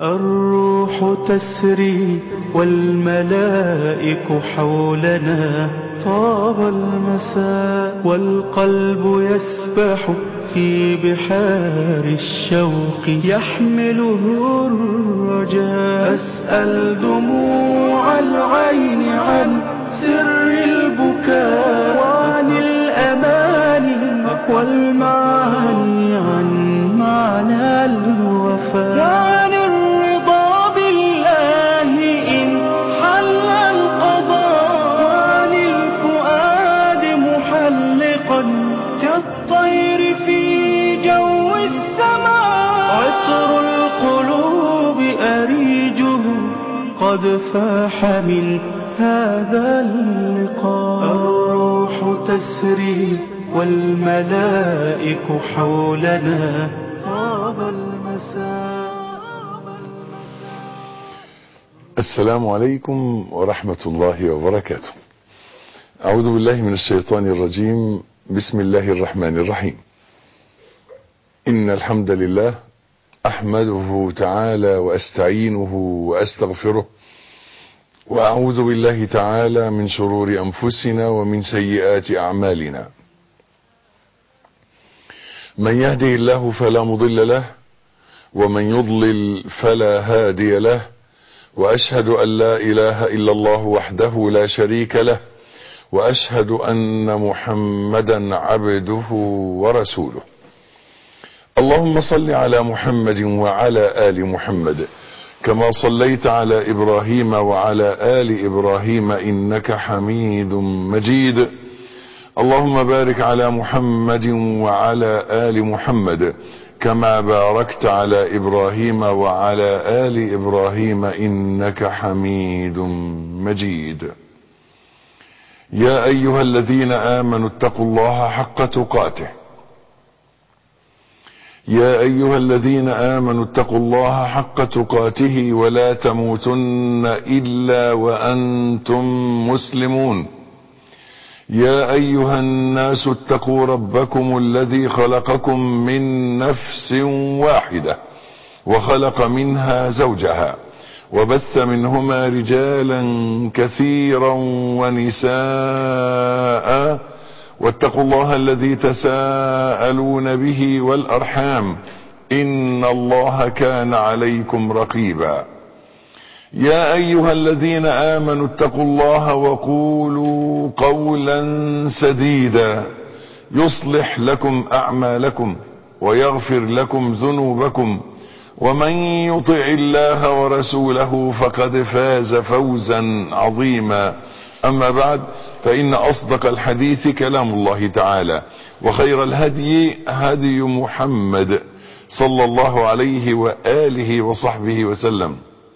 الروح تسري والملائك حولنا طاب المساء والقلب يسبح في بحار الشوق يحمله الرجاء أسأل دموع العين عن سر البكاء وعن الأماني والمعاني عن معنى الوفاء وعن الرضا بالله إن حل القضاء وعن الفؤاد محلقا كالطير في جو السماء عطر القلوب أريجه قد فاح من هذا اللقاء الروح تسري والملائك حولنا طاب المساء السلام عليكم ورحمة الله وبركاته أعوذ بالله من الشيطان الرجيم بسم الله الرحمن الرحيم إن الحمد لله أحمده تعالى وأستعينه وأستغفره وأعوذ بالله تعالى من شرور أنفسنا ومن سيئات أعمالنا من يهده الله فلا مضل له ومن يضلل فلا هادي له وأشهد أن لا إله إلا الله وحده لا شريك له وأشهد أن محمدا عبده ورسوله اللهم صل على محمد وعلى آل محمد كما صليت على إبراهيم وعلى آل إبراهيم إنك حميد مجيد اللهم بارك على محمد وعلى آل محمد كما باركت على إبراهيم وعلى آل إبراهيم إنك حميد مجيد يا أيها الذين آمنوا اتقوا الله حق تقاته يا أيها الذين آمنوا اتقوا الله حق تقاته ولا تموتن إلا وأنتم مسلمون يا أيها الناس اتقوا ربكم الذي خلقكم من نفس واحدة وخلق منها زوجها وبث منهما رجالا كثيرا ونساء واتقوا الله الذي تساءلون به والأرحام إن الله كان عليكم رقيبا يا أيها الذين آمنوا اتقوا الله وقولوا قولا سديدا يصلح لكم أعمالكم ويغفر لكم ذنوبكم ومن يطع الله ورسوله فقد فاز فوزا عظيما أما بعد فإن أصدق الحديث كلام الله تعالى وخير الهدي هدي محمد صلى الله عليه وآله وصحبه وسلم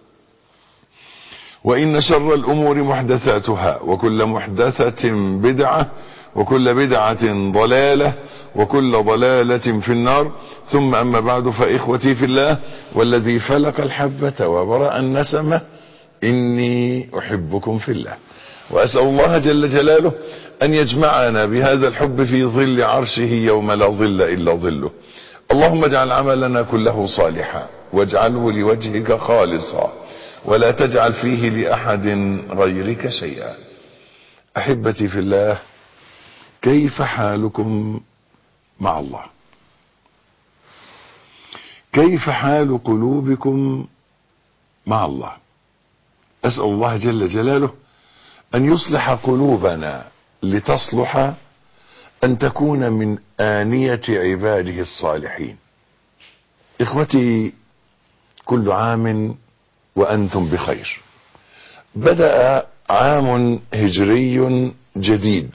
وإن شر الأمور محدثاتها وكل محدثة بدعة وكل بدعة ضلالة وكل ضلالة في النار ثم أما بعد فإخوتي في الله والذي فلق الحبة وبرأ النسمة إني أحبكم في الله وأسأل الله جل جلاله أن يجمعنا بهذا الحب في ظل عرشه يوم لا ظل إلا ظله اللهم اجعل عملنا كله صالحا واجعله لوجهك خالصا ولا تجعل فيه لأحد غيرك شيئا أحبتي في الله كيف حالكم مع الله كيف حال قلوبكم مع الله أسأل الله جل جلاله أن يصلح قلوبنا لتصلح أن تكون من آنية عباده الصالحين إخوتي كل عام وأنتم بخير بدأ عام هجري جديد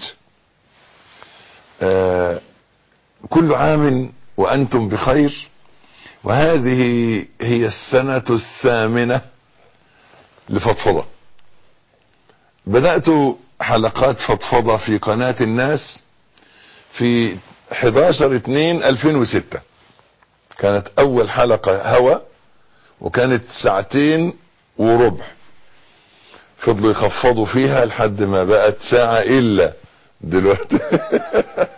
آه كل عام وأنتم بخير وهذه هي السنة الثامنة لفضفضة بدأت حلقات فضفضة في قناة الناس في 11 2 2006 كانت أول حلقة هوا وكانت ساعتين وربع فضلوا يخفضوا فيها لحد ما بقت ساعة إلا دلوقتي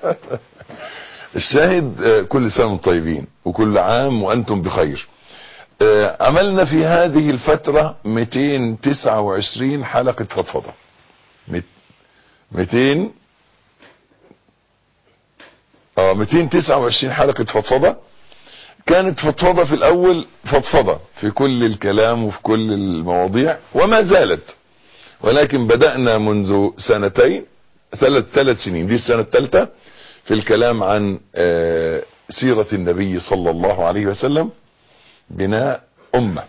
الشاهد كل سنة وانتم طيبين وكل عام وأنتم بخير آه، عملنا في هذه الفترة 229 حلقة فضفضة مت- 200 اه 229 حلقة فضفضة كانت فضفضة في الاول فضفضة في كل الكلام وفي كل المواضيع وما زالت ولكن بدأنا منذ سنتين ثلاث ثلاث سنين دي السنة الثالثة في الكلام عن آه، سيرة النبي صلى الله عليه وسلم بناء أمة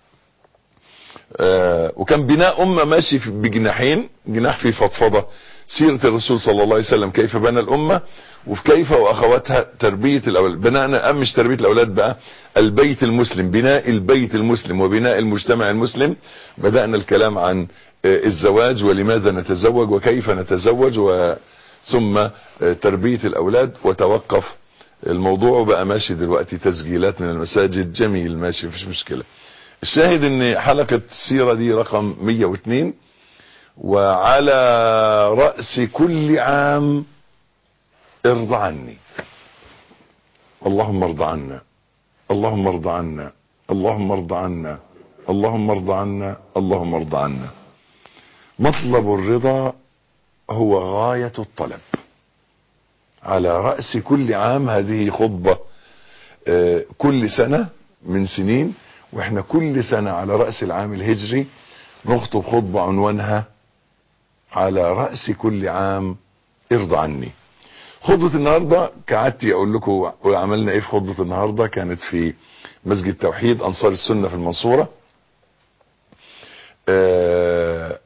آه، وكان بناء أمة ماشي في- بجناحين جناح في فضفضة سيرة الرسول صلى الله عليه وسلم كيف بنى الأمة وفي كيف وأخواتها تربية الأولاد بناءنا أم مش تربية الأولاد بقى البيت المسلم بناء البيت المسلم وبناء المجتمع المسلم بدأنا الكلام عن آه، الزواج ولماذا نتزوج وكيف نتزوج و ثم آه، تربية الأولاد وتوقف الموضوع بقى ماشي دلوقتي تسجيلات من المساجد جميل ماشي مفيش مشكلة الشاهد ان حلقة السيرة دي رقم 102 وعلى رأس كل عام ارض عني اللهم ارض عنا اللهم ارض عنا اللهم ارض عنا اللهم ارض عنا اللهم ارض عنا مطلب الرضا هو غاية الطلب على رأس كل عام هذه خطبة آه، كل سنة من سنين واحنا كل سنة على رأس العام الهجري نخطب خطبة عنوانها على رأس كل عام ارضى عني خطبة النهاردة كعادتي اقول لكم عملنا ايه في خطبة النهاردة كانت في مسجد توحيد انصار السنة في المنصورة آه،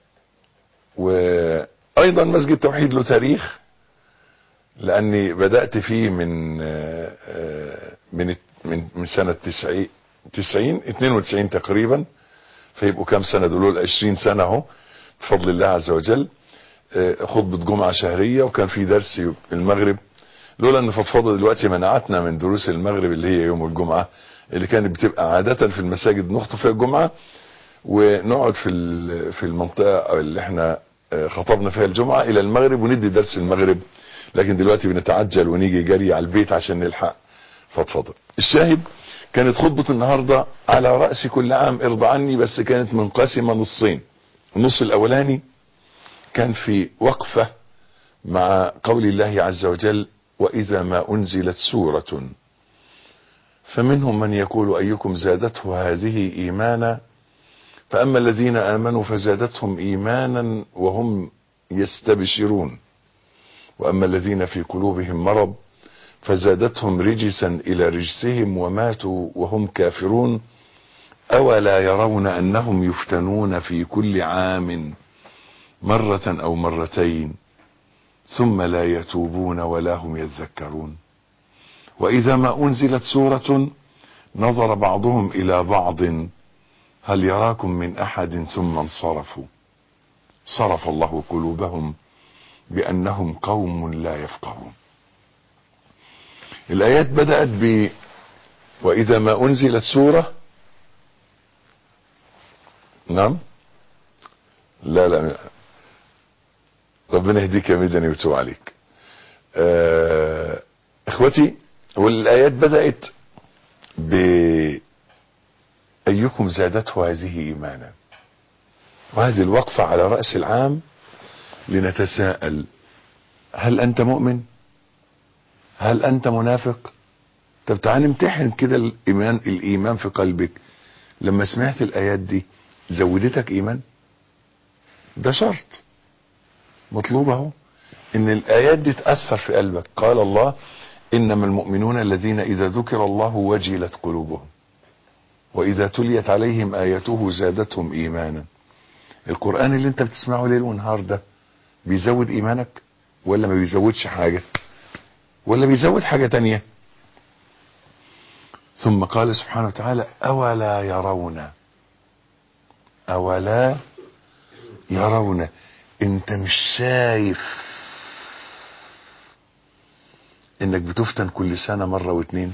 وايضا مسجد توحيد له تاريخ لاني بدأت فيه من آه، آه، من من من سنة 90 90 92 تقريبا فيبقوا كام سنة دول 20 سنة اهو بفضل الله عز وجل آه، خطبة جمعة شهرية وكان في درس المغرب لولا ان فضفضة دلوقتي منعتنا من دروس المغرب اللي هي يوم الجمعة اللي كانت بتبقى عادة في المساجد نخطب فيها الجمعة ونقعد في ال- في المنطقة اللي احنا آه، خطبنا فيها الجمعة الى المغرب وندي درس المغرب لكن دلوقتي بنتعجل ونيجي جري على البيت عشان نلحق فضفضة الشاهد كانت خطبة النهاردة على رأس كل عام ارضى عني بس كانت منقسمة نصين النص الاولاني كان في وقفة مع قول الله عز وجل واذا ما انزلت سورة فمنهم من يقول ايكم زادته هذه ايمانا فاما الذين امنوا فزادتهم ايمانا وهم يستبشرون واما الذين في قلوبهم مرض فزادتهم رجسا الى رجسهم وماتوا وهم كافرون اولا يرون انهم يفتنون في كل عام مرة او مرتين ثم لا يتوبون ولا هم يذكرون واذا ما انزلت سورة نظر بعضهم الى بعض هل يراكم من احد ثم انصرفوا صرف الله قلوبهم بانهم قوم لا يفقهون الايات بدأت ب واذا ما انزلت سورة نعم لا لا ربنا يهديك يا مدني ويتوب عليك آه اخوتي والايات بدأت ب ايكم زادته هذه ايمانا وهذه الوقفة على رأس العام لنتساءل هل انت مؤمن هل انت منافق طب تعال نمتحن كده الايمان الايمان في قلبك لما سمعت الايات دي زودتك ايمان ده شرط مطلوب اهو ان الايات دي تاثر في قلبك قال الله انما المؤمنون الذين اذا ذكر الله وجلت قلوبهم واذا تليت عليهم اياته زادتهم ايمانا القران اللي انت بتسمعه ليل ونهار ده بيزود ايمانك ولا ما بيزودش حاجه ولا بيزود حاجه تانية ثم قال سبحانه وتعالى اولا يرون اولا يرون انت مش شايف انك بتفتن كل سنة مرة واتنين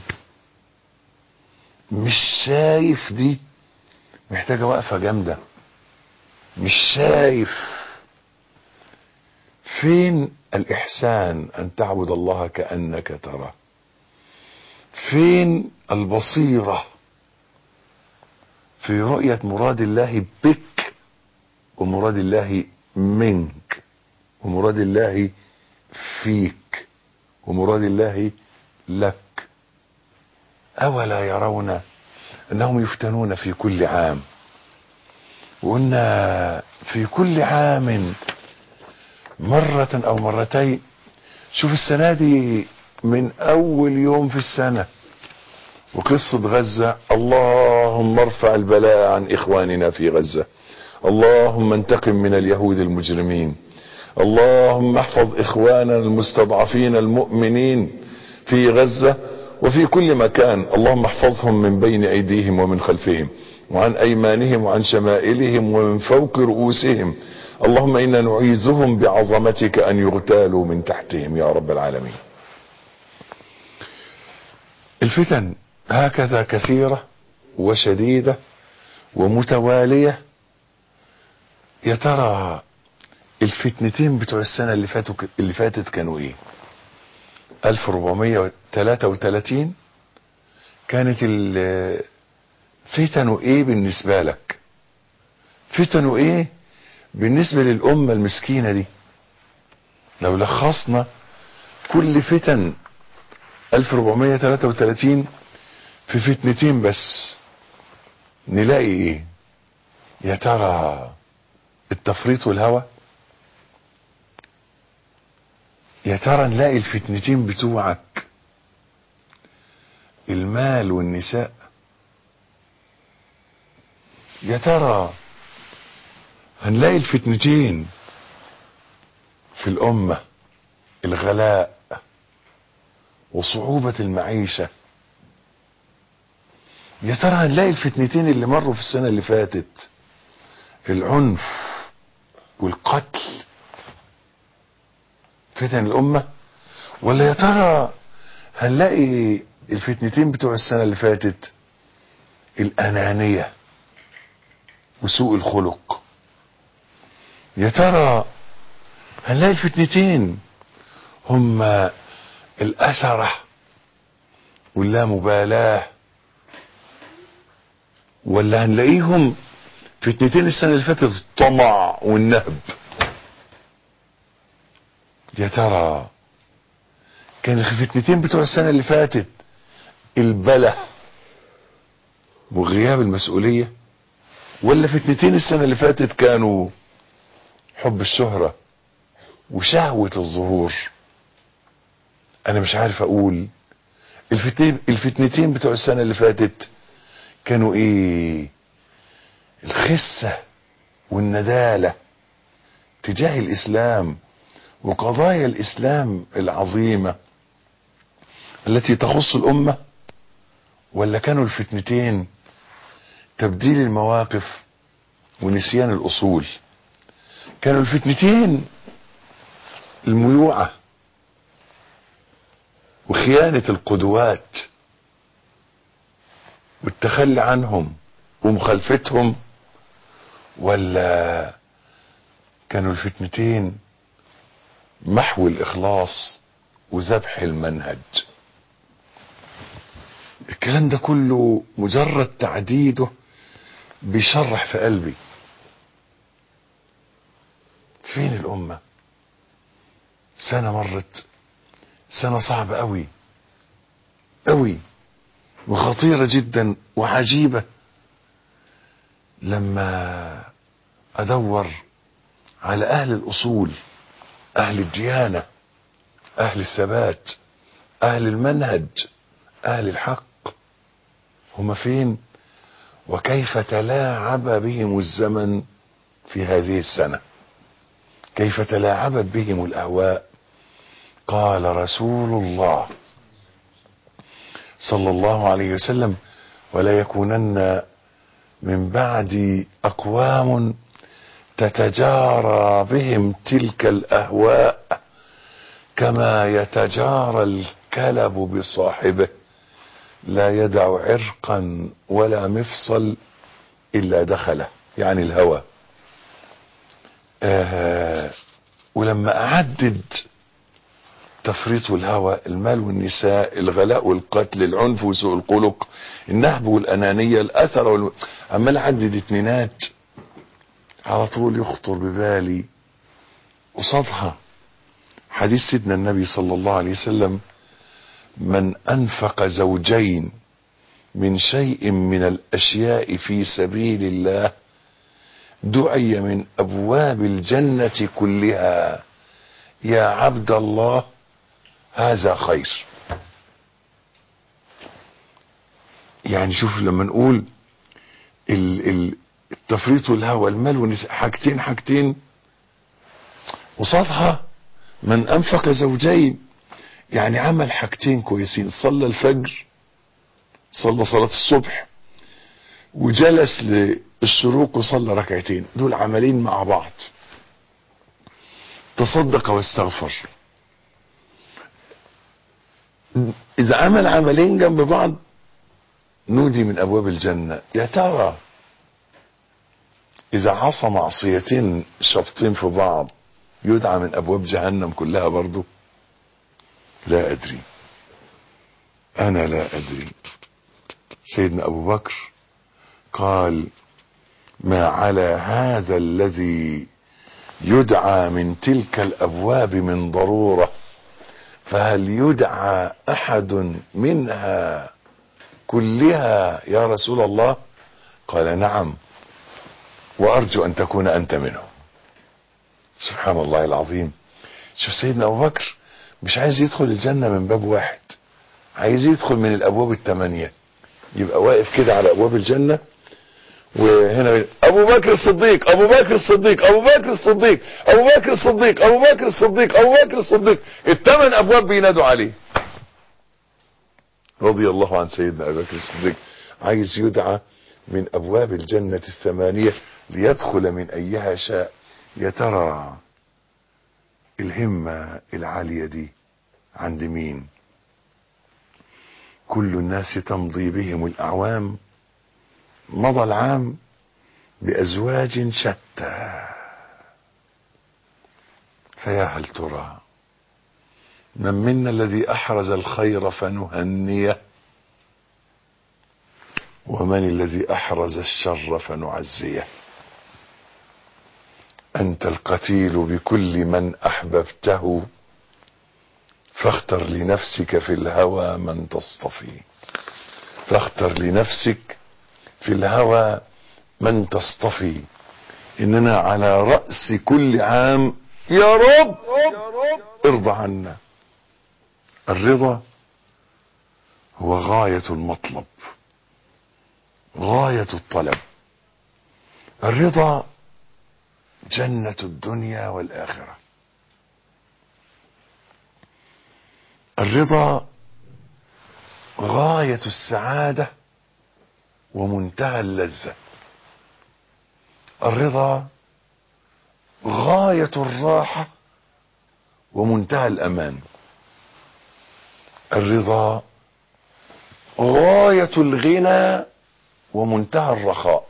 مش شايف دي محتاجة وقفة جامدة مش شايف فين الإحسان أن تعبد الله كأنك تراه فين البصيرة في رؤية مراد الله بك ومراد الله منك ومراد الله فيك ومراد الله لك أولا يرون أنهم يفتنون في كل عام وقلنا في كل عام مرة أو مرتين شوف السنة دي من أول يوم في السنة وقصة غزة اللهم ارفع البلاء عن إخواننا في غزة اللهم انتقم من اليهود المجرمين اللهم احفظ إخواننا المستضعفين المؤمنين في غزة وفي كل مكان اللهم احفظهم من بين أيديهم ومن خلفهم وعن أيمانهم وعن شمائلهم ومن فوق رؤوسهم اللهم إنا نعيذهم بعظمتك أن يغتالوا من تحتهم يا رب العالمين الفتن هكذا كثيرة وشديدة ومتوالية يا ترى الفتنتين بتوع السنة اللي فاتوا اللي فاتت كانوا ايه 1433 كانت فتنوا ايه بالنسبة لك فتنوا ايه بالنسبة للأمة المسكينة دي لو لخصنا كل فتن 1433 في فتنتين بس نلاقي ايه يا ترى التفريط والهوى يا ترى نلاقي الفتنتين بتوعك المال والنساء يا ترى هنلاقي الفتنتين في الأمة الغلاء وصعوبة المعيشة يا ترى هنلاقي الفتنتين اللي مروا في السنة اللي فاتت العنف والقتل فتن الأمة ولا يا ترى هنلاقي الفتنتين بتوع السنة اللي فاتت الأنانية وسوء الخلق يا ترى هنلاقي الفتنتين هما الأسرة واللامبالاة ولا هنلاقيهم فتنتين السنة اللي فاتت الطمع والنهب يا ترى كان الفتنتين بتوع السنة اللي فاتت البلة وغياب المسؤولية ولا فتنتين السنة اللي فاتت كانوا حب الشهرة وشهوة الظهور انا مش عارف اقول الفتنتين, الفتنتين بتوع السنة اللي فاتت كانوا ايه الخسة والندالة تجاه الاسلام وقضايا الاسلام العظيمة التي تخص الامة ولا كانوا الفتنتين تبديل المواقف ونسيان الاصول كانوا الفتنتين الميوعة وخيانة القدوات والتخلي عنهم ومخالفتهم ولا كانوا الفتنتين محو الإخلاص وذبح المنهج الكلام ده كله مجرد تعديده بيشرح في قلبي فين الأمة سنة مرت سنة صعبة قوي قوي وخطيرة جدا وعجيبة لما ادور على اهل الاصول اهل الديانة اهل الثبات اهل المنهج اهل الحق هم فين وكيف تلاعب بهم الزمن في هذه السنة كيف تلاعبت بهم الاهواء قال رسول الله صلى الله عليه وسلم ولا يكونن من بعد اقوام تتجارى بهم تلك الاهواء كما يتجارى الكلب بصاحبه لا يدع عرقا ولا مفصل الا دخله يعني الهوى آه ولما اعدد التفريط والهوى المال والنساء الغلاء والقتل العنف وسوء الخلق النهب والأنانية الأثر وال... عمال أعدد اتنينات على طول يخطر ببالي قصادها حديث سيدنا النبي صلى الله عليه وسلم من أنفق زوجين من شيء من الأشياء في سبيل الله دعي من أبواب الجنة كلها يا عبد الله هذا خير يعني شوف لما نقول ال- ال- التفريط والهوى المال والنساء حاجتين حاجتين وصادها من انفق زوجين يعني عمل حاجتين كويسين صلى الفجر صلى صلاة الصبح وجلس للشروق وصلى ركعتين دول عملين مع بعض تصدق واستغفر اذا عمل عملين جنب بعض نودي من ابواب الجنة يا ترى اذا عصى معصيتين شابطين في بعض يدعى من ابواب جهنم كلها برضو لا ادري انا لا ادري سيدنا ابو بكر قال ما على هذا الذي يدعى من تلك الابواب من ضروره فهل يدعى احد منها كلها يا رسول الله قال نعم وارجو ان تكون انت منهم سبحان الله العظيم شوف سيدنا ابو بكر مش عايز يدخل الجنة من باب واحد عايز يدخل من الابواب الثمانية يبقى واقف كده على ابواب الجنة وهنا ابو بكر الصديق ابو بكر الصديق ابو بكر الصديق ابو بكر الصديق ابو بكر الصديق ابو بكر الصديق الثمان ابواب بينادوا عليه رضي الله عن سيدنا ابي بكر الصديق عايز يدعى من ابواب الجنة الثمانية ليدخل من ايها شاء يا ترى الهمة العالية دي عند مين كل الناس تمضي بهم الاعوام مضى العام بازواج شتى فيا هل ترى من منا الذي احرز الخير فنهنيه ومن الذي احرز الشر فنعزيه انت القتيل بكل من احببته فاختر لنفسك في الهوى من تصطفي فاختر لنفسك في الهوى من تصطفي اننا على رأس كل عام يا رب ارضى عنا الرضا هو غاية المطلب غاية الطلب الرضا جنة الدنيا والآخرة الرضا غاية السعادة ومنتهى اللذة الرضا غاية الراحة ومنتهى الأمان الرضا غاية الغنى ومنتهى الرخاء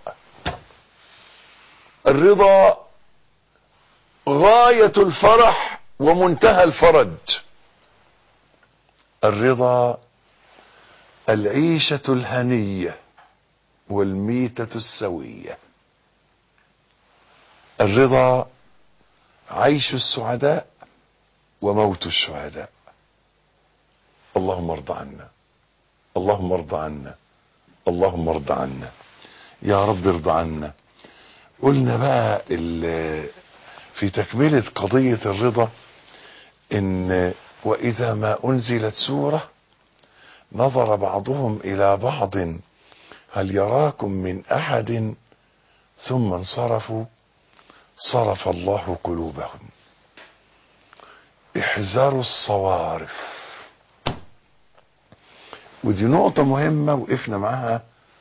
الرضا غاية الفرح ومنتهى الفرج الرضا العيشة الهنية والميتة السوية الرضا عيش السعداء وموت الشهداء اللهم ارض عنا اللهم ارض عنا اللهم ارض عنا يا رب ارض عنا قلنا بقى في تكملة قضية الرضا ان واذا ما انزلت سورة نظر بعضهم الى بعض هل يراكم من احد ثم انصرفوا صرف الله قلوبهم احذروا الصوارف ودي نقطة مهمة وقفنا معاها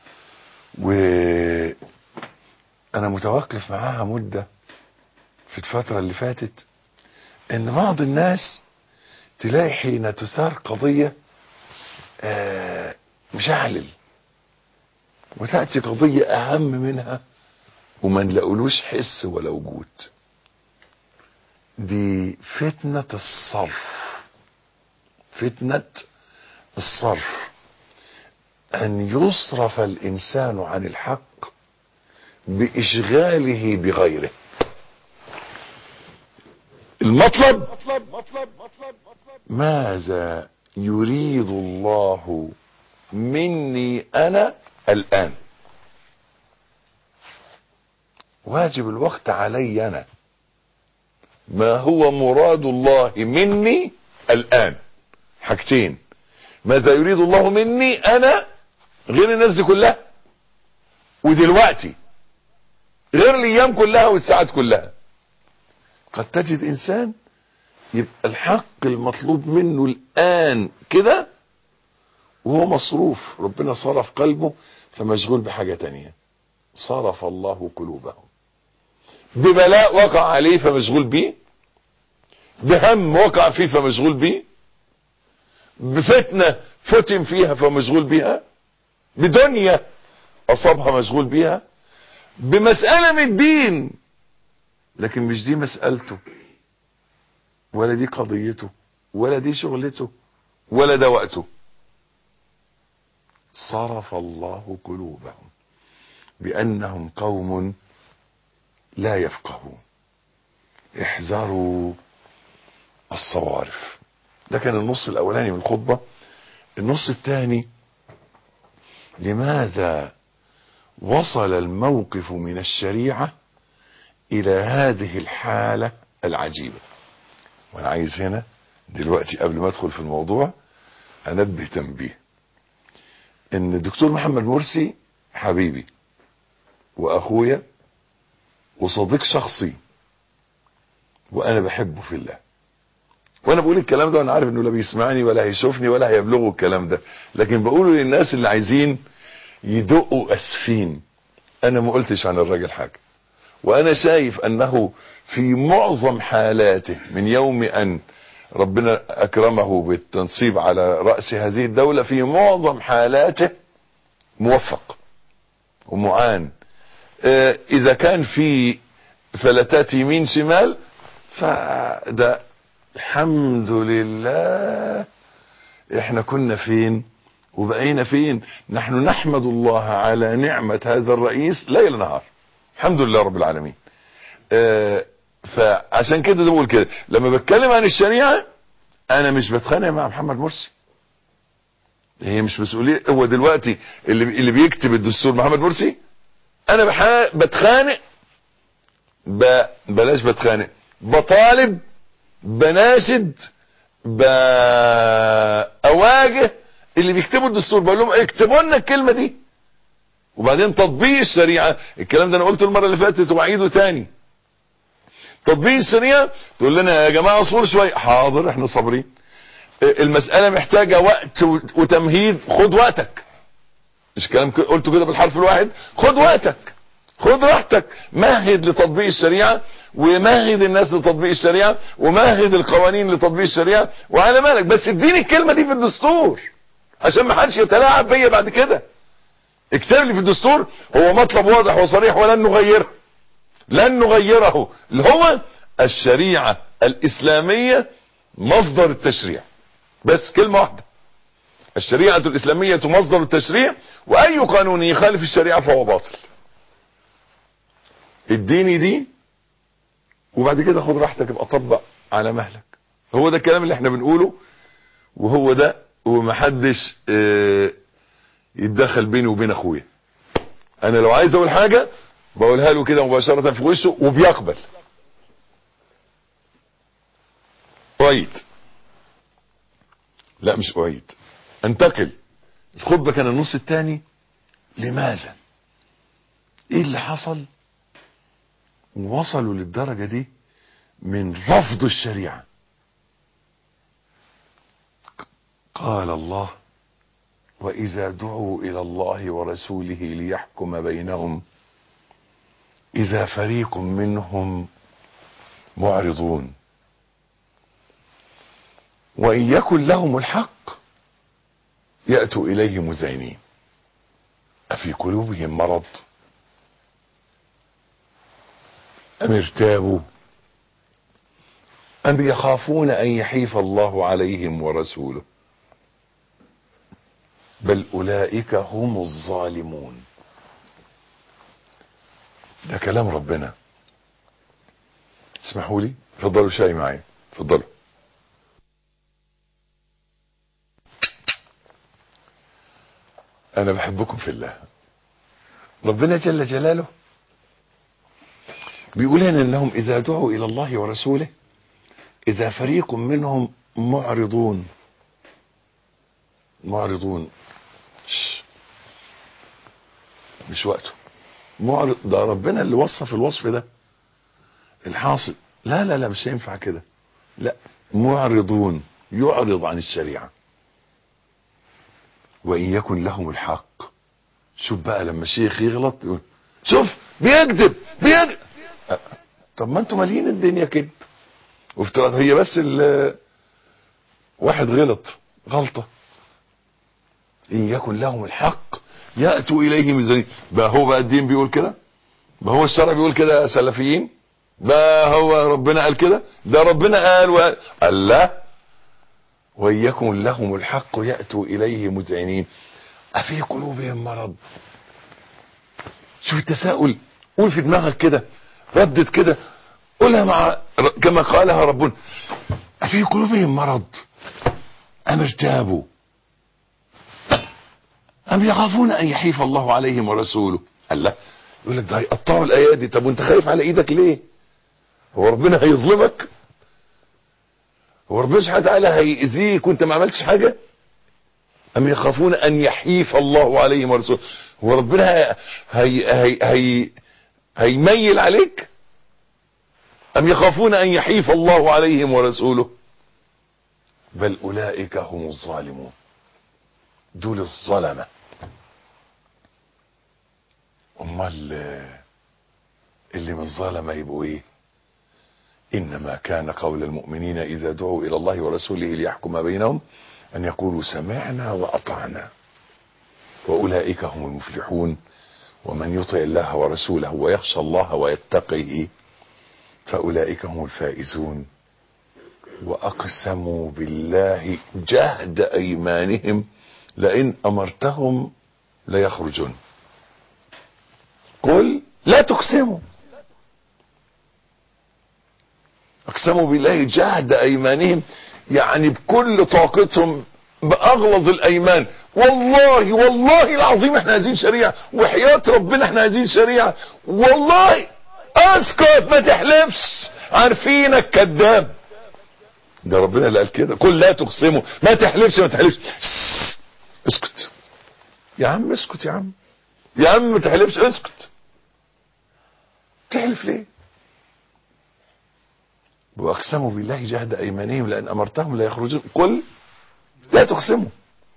وانا متوقف معاها مدة في الفترة اللي فاتت ان بعض الناس تلاقي حين تثار قضية آه مشعلل وتأتي قضية اهم منها وما نلاقولوش حس ولا وجود دي فتنة الصرف فتنة الصرف أن يصرف الإنسان عن الحق بإشغاله بغيره المطلب ماذا يريد الله مني أنا الآن واجب الوقت علي أنا ما هو مراد الله مني الآن حاجتين ماذا يريد الله مني أنا غير الناس دي كلها ودلوقتي غير الايام كلها والساعات كلها قد تجد انسان يبقى الحق المطلوب منه الان كده وهو مصروف ربنا صرف قلبه فمشغول بحاجة تانية صرف الله قلوبهم ببلاء وقع عليه فمشغول بيه بهم وقع فيه فمشغول بيه بفتنة فتن فيها فمشغول بيها بدنيا اصابها مشغول بيها بمسألة من الدين لكن مش دي مسألته ولا دي قضيته ولا دي شغلته ولا ده وقته صرف الله قلوبهم بأنهم قوم لا يفقهون احذروا الصوارف ده كان النص الأولاني من الخطبة النص الثاني لماذا وصل الموقف من الشريعة الى هذه الحالة العجيبة وانا عايز هنا دلوقتي قبل ما ادخل في الموضوع انبه تنبيه ان الدكتور محمد مرسي حبيبي واخويا وصديق شخصي وانا بحبه في الله وانا بقول الكلام ده وانا عارف انه لا بيسمعني ولا هيشوفني ولا هيبلغه الكلام ده لكن بقوله للناس اللي عايزين يدقوا اسفين انا ما قلتش عن الراجل حاجه وانا شايف انه في معظم حالاته من يوم ان ربنا اكرمه بالتنصيب على راس هذه الدوله في معظم حالاته موفق ومعان اه اذا كان في فلتات يمين شمال فده الحمد لله احنا كنا فين وبقينا فين نحن نحمد الله على نعمة هذا الرئيس ليل نهار الحمد لله رب العالمين اه فعشان كده بقول كده لما بتكلم عن الشريعة انا مش بتخانق مع محمد مرسي هي مش مسؤولية هو دلوقتي اللي اللي بيكتب الدستور محمد مرسي انا بح... بتخانق ب... بلاش بتخانق بطالب بناشد بأواجه اللي بيكتبوا الدستور بقول لهم اكتبوا لنا الكلمة دي وبعدين تطبيق الشريعة الكلام ده انا قلته المرة اللي فاتت واعيده تاني تطبيق الشريعة تقول لنا يا جماعة اصبروا شوية حاضر احنا صابرين المسألة محتاجة وقت وتمهيد خد وقتك مش كلام قلته كده بالحرف الواحد خد وقتك خد راحتك مهد لتطبيق الشريعة ومهد الناس لتطبيق الشريعة ومهد القوانين لتطبيق الشريعة وعلى مالك بس اديني الكلمة دي في الدستور عشان ما حدش يتلاعب بيا بعد كده اكتب لي في الدستور هو مطلب واضح وصريح ولن نغيره لن نغيره اللي هو الشريعة الاسلامية مصدر التشريع بس كلمة واحدة الشريعة الاسلامية مصدر التشريع واي قانون يخالف الشريعة فهو باطل اديني دي وبعد كده خد راحتك ابقى طبق على مهلك هو ده الكلام اللي احنا بنقوله وهو ده ومحدش اه يتدخل بيني وبين اخويا انا لو عايز اقول حاجة بقولها له كده مباشرة في وشه وبيقبل اعيد لا مش اعيد انتقل الخطبة كان النص الثاني لماذا ايه اللي حصل وصلوا للدرجة دي من رفض الشريعة قال الله وإذا دعوا إلى الله ورسوله ليحكم بينهم إذا فريق منهم معرضون وإن يكن لهم الحق يأتوا إليه مذعنين أفي قلوبهم مرض أم ارتابوا أم يخافون أن يحيف الله عليهم ورسوله بل أولئك هم الظالمون ده كلام ربنا اسمحوا لي اتفضلوا شاي معايا اتفضلوا انا بحبكم في الله ربنا جل جلاله بيقول لنا انهم اذا دعوا الى الله ورسوله اذا فريق منهم معرضون معرضون شش. مش وقته معرض ده ربنا اللي وصف الوصف ده الحاصل لا لا لا مش هينفع كده لا معرضون يعرض عن الشريعة وإن يكن لهم الحق شوف بقى لما الشيخ يغلط يقول شوف بيكذب بيكذب أه، طب ما انتوا مالين الدنيا كده وافتراض هي بس ال- واحد غلط غلطة إن يكن لهم الحق يأتوا إليه ميزانين بقى هو بقى الدين بيقول كده بقى هو الشرع بيقول كده يا سلفيين بقى هو ربنا قال كده ده ربنا قال وقال قال لا وإن يكن لهم الحق يأتوا إليه مذعنين أفي قلوبهم مرض شوف التساؤل قول في دماغك كده ردد كده قولها مع كما قالها ربنا أفي قلوبهم مرض أم ارتابوا أم يخافون أن يحيف الله عليهم ورسوله قال لا يقول لك ده هيقطعوا الآيات دي طب وأنت خايف على إيدك ليه هو ربنا هيظلمك هو ربنا سبحانه وتعالى هيأذيك وأنت ما عملتش حاجة أم يخافون أن يحيف الله عليهم ورسوله هو ربنا هي هي هي هي هيميل عليك أم يخافون أن يحيف الله عليهم ورسوله بل أولئك هم الظالمون دول الظلمة امال اللي من الظلمة يبقوا ايه انما كان قول المؤمنين اذا دعوا الى الله ورسوله ليحكم بينهم ان يقولوا سمعنا واطعنا واولئك هم المفلحون ومن يطع الله ورسوله ويخشى الله ويتقيه فاولئك هم الفائزون واقسموا بالله جهد ايمانهم لئن امرتهم ليخرجن قل لا تقسموا اقسموا بالله جهد ايمانهم يعني بكل طاقتهم باغلظ الايمان والله والله العظيم احنا عايزين شريعه وحياه ربنا احنا عايزين شريعه والله اسكت ما تحلفش عارفينك كذاب ده ربنا اللي قال كده قل لا تقسموا ما تحلفش ما تحلفش اسكت يا عم اسكت يا عم يا عم ما تحلفش اسكت تحلف ليه واقسموا بالله جهد ايمانهم لان امرتهم لا يخرجون قل لا تقسموا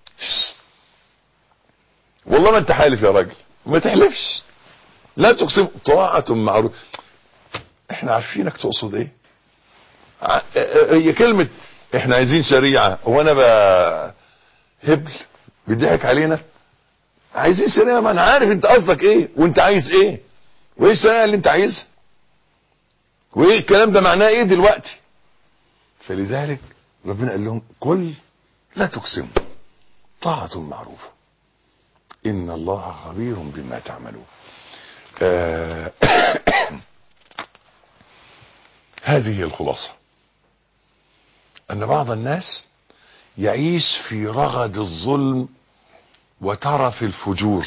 والله ما انت حالف يا راجل ما تحلفش لا تقسموا طاعة معروف احنا عارفينك تقصد ايه ع- هي كلمة احنا عايزين شريعة هو انا بقى هبل بيضحك علينا عايزين شريعة ما انا عارف انت قصدك ايه وانت عايز ايه وايه الشريعة اللي انت عايزها وايه الكلام ده معناه ايه دلوقتي فلذلك ربنا قال لهم قل لا تقسموا طاعة معروفة ان الله خبير بما تعملون آه هذه الخلاصة ان بعض الناس يعيش في رغد الظلم وترف الفجور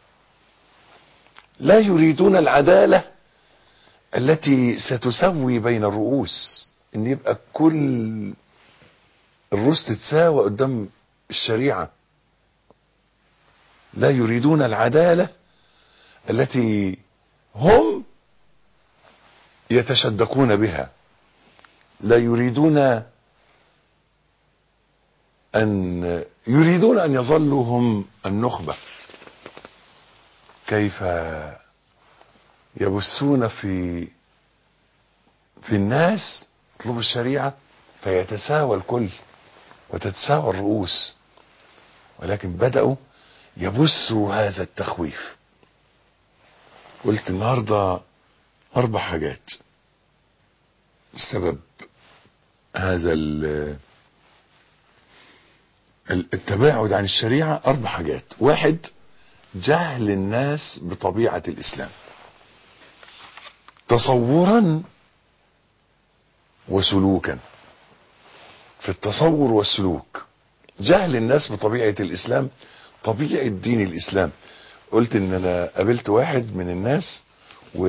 لا يريدون العدالة التي ستسوي بين الرؤوس ان يبقى كل الرؤوس تتساوى قدام الشريعة لا يريدون العدالة التي هم يتشدقون بها لا يريدون أن يريدون أن يظلوا هم النخبة كيف يبثون في في الناس يطلبوا الشريعة فيتساوى الكل وتتساوى الرؤوس ولكن بدأوا يبثوا هذا التخويف قلت النهاردة أربع حاجات السبب هذا ال- ال- التباعد عن الشريعة أربع حاجات واحد جهل الناس بطبيعة الإسلام تصورا وسلوكا في التصور والسلوك جهل الناس بطبيعة الإسلام طبيعة دين الإسلام قلت إن أنا قابلت واحد من الناس و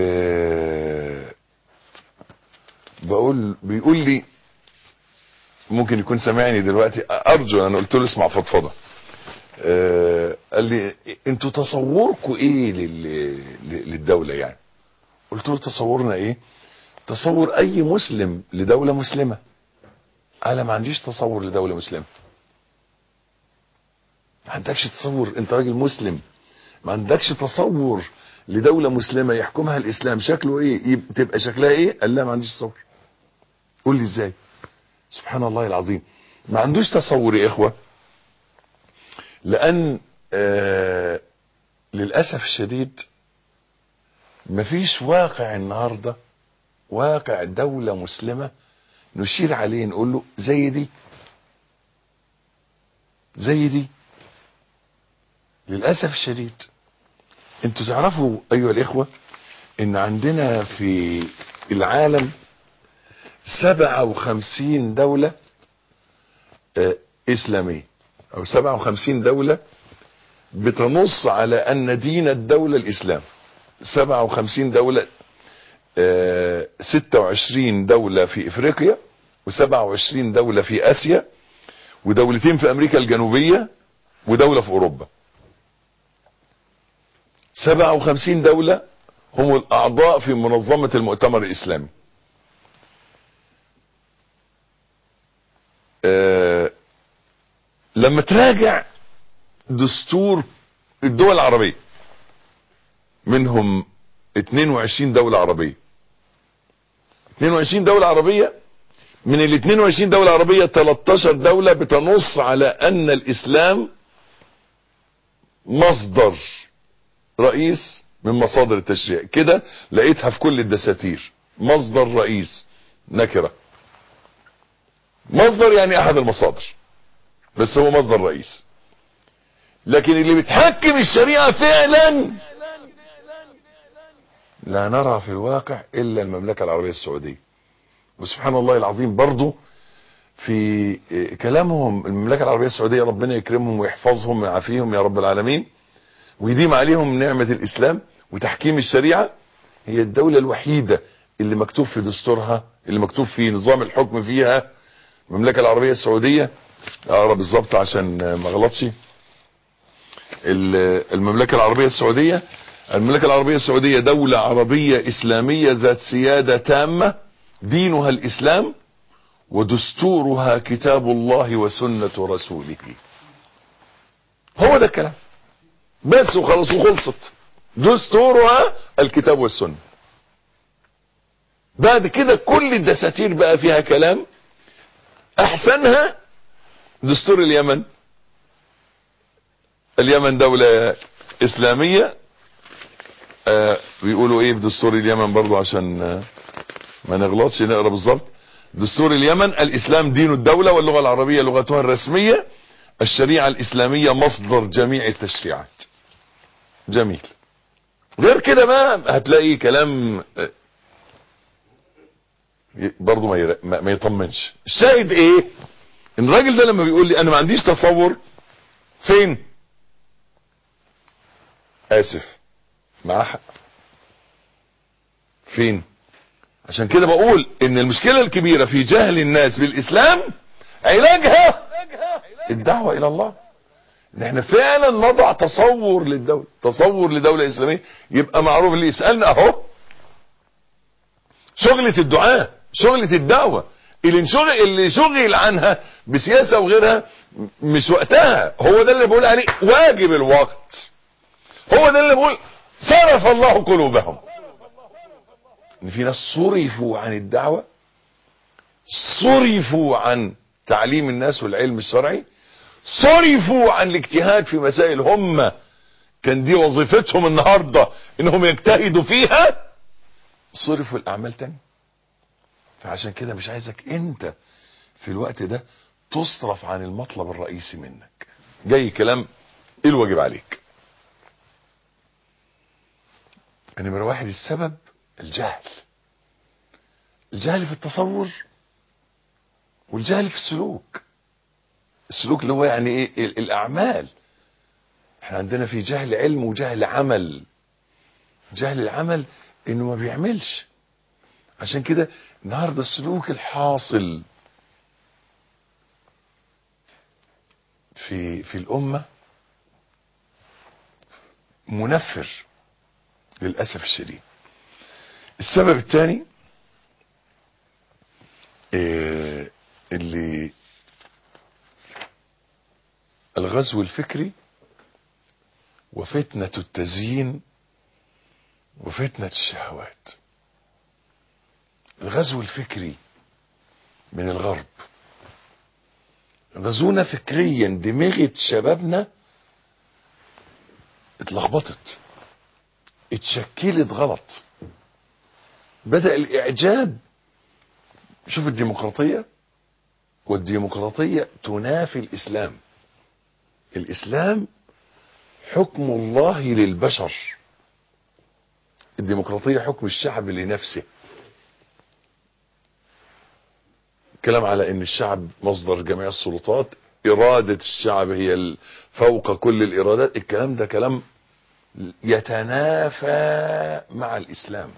بقول بيقول لي ممكن يكون سامعني دلوقتي ارجو انا قلت له اسمع فضفضه آه قال لي انتوا تصوركم ايه لل... للدوله يعني قلت له تصورنا ايه تصور اي مسلم لدوله مسلمه انا ما عنديش تصور لدوله مسلمه ما عندكش تصور انت راجل مسلم ما عندكش تصور لدولة مسلمة يحكمها الإسلام شكله إيه يب- تبقى شكلها إيه قال لا ما عنديش تصور قول لي إزاي سبحان الله العظيم ما عندوش تصور يا إخوة لأن آه للأسف الشديد مفيش واقع النهاردة واقع دولة مسلمة نشير عليه نقول له زي دي زي دي للأسف الشديد انتوا تعرفوا ايها الاخوة ان عندنا في العالم سبعة وخمسين دولة آه، اسلامية او سبعة وخمسين دولة بتنص على ان دين الدولة الاسلام سبعة وخمسين دولة آه، ستة وعشرين دولة في افريقيا وسبعة وعشرين دولة في اسيا ودولتين في امريكا الجنوبية ودولة في اوروبا 57 دولة هم الأعضاء في منظمة المؤتمر الإسلامي آه لما تراجع دستور الدول العربية منهم 22 دولة عربية 22 دولة عربية من ال 22 دولة عربية 13 دولة بتنص على أن الإسلام مصدر رئيس من مصادر التشريع كده لقيتها في كل الدساتير مصدر رئيس نكرة مصدر يعني احد المصادر بس هو مصدر رئيس لكن اللي بتحكم الشريعة فعلا لا نرى في الواقع الا المملكة العربية السعودية وسبحان الله العظيم برضو في كلامهم المملكة العربية السعودية ربنا يكرمهم ويحفظهم ويعافيهم يا رب العالمين ويديم عليهم نعمة الإسلام وتحكيم الشريعة هي الدولة الوحيدة اللي مكتوب في دستورها اللي مكتوب في نظام الحكم فيها المملكة العربية السعودية اقرا بالظبط عشان ما اغلطش ال- المملكة العربية السعودية المملكة العربية السعودية دولة عربية إسلامية ذات سيادة تامة دينها الإسلام ودستورها كتاب الله وسنة رسوله هو ده الكلام بس وخلاص وخلصت دستورها الكتاب والسنة بعد كده كل الدساتير بقى فيها كلام احسنها دستور اليمن اليمن دولة اسلامية آه بيقولوا ايه في دستور اليمن برضو عشان آه ما نغلطش نقرا بالظبط دستور اليمن الاسلام دين الدولة واللغة العربية لغتها الرسمية الشريعة الاسلامية مصدر جميع التشريعات جميل غير كده بقى هتلاقي كلام آه، برضو ما, ير... ما ما يطمنش الشاهد ايه ان الراجل ده لما بيقول لي انا ما عنديش تصور فين اسف معاه حق فين عشان كده بقول ان المشكلة الكبيرة في جهل الناس بالاسلام علاجها الدعوة الى الله ان احنا فعلا نضع تصور للدولة تصور لدولة اسلامية يبقى معروف اللي يسألنا اهو شغلة الدعاء شغلة الدعوة اللي انشغل اللي شغل عنها بسياسة وغيرها مش وقتها هو ده اللي بقول عليه واجب الوقت هو ده اللي بقول صرف الله قلوبهم ان في ناس صرفوا عن الدعوة صرفوا عن تعليم الناس والعلم الشرعي صرفوا عن الاجتهاد في مسائل هم كان دي وظيفتهم النهاردة انهم يجتهدوا فيها صرفوا الاعمال تاني فعشان كده مش عايزك انت في الوقت ده تصرف عن المطلب الرئيسي منك جاي كلام ايه الواجب عليك نمرة واحد السبب الجهل الجهل في التصور والجهل في السلوك السلوك اللي هو يعني ايه ال- الاعمال احنا عندنا في جهل علم وجهل عمل جهل العمل انه ما بيعملش عشان كده النهارده السلوك الحاصل في في الامه منفر للاسف الشديد السبب الثاني إيه اللي الغزو الفكري وفتنة التزيين وفتنة الشهوات الغزو الفكري من الغرب غزونا فكريا دماغة شبابنا اتلخبطت اتشكلت غلط بدأ الإعجاب شوف الديمقراطية والديمقراطية تنافي الإسلام الإسلام حكم الله للبشر الديمقراطية حكم الشعب لنفسه كلام على ان الشعب مصدر جميع السلطات ارادة الشعب هي ال- فوق كل الارادات الكلام ده كلام يتنافى مع الاسلام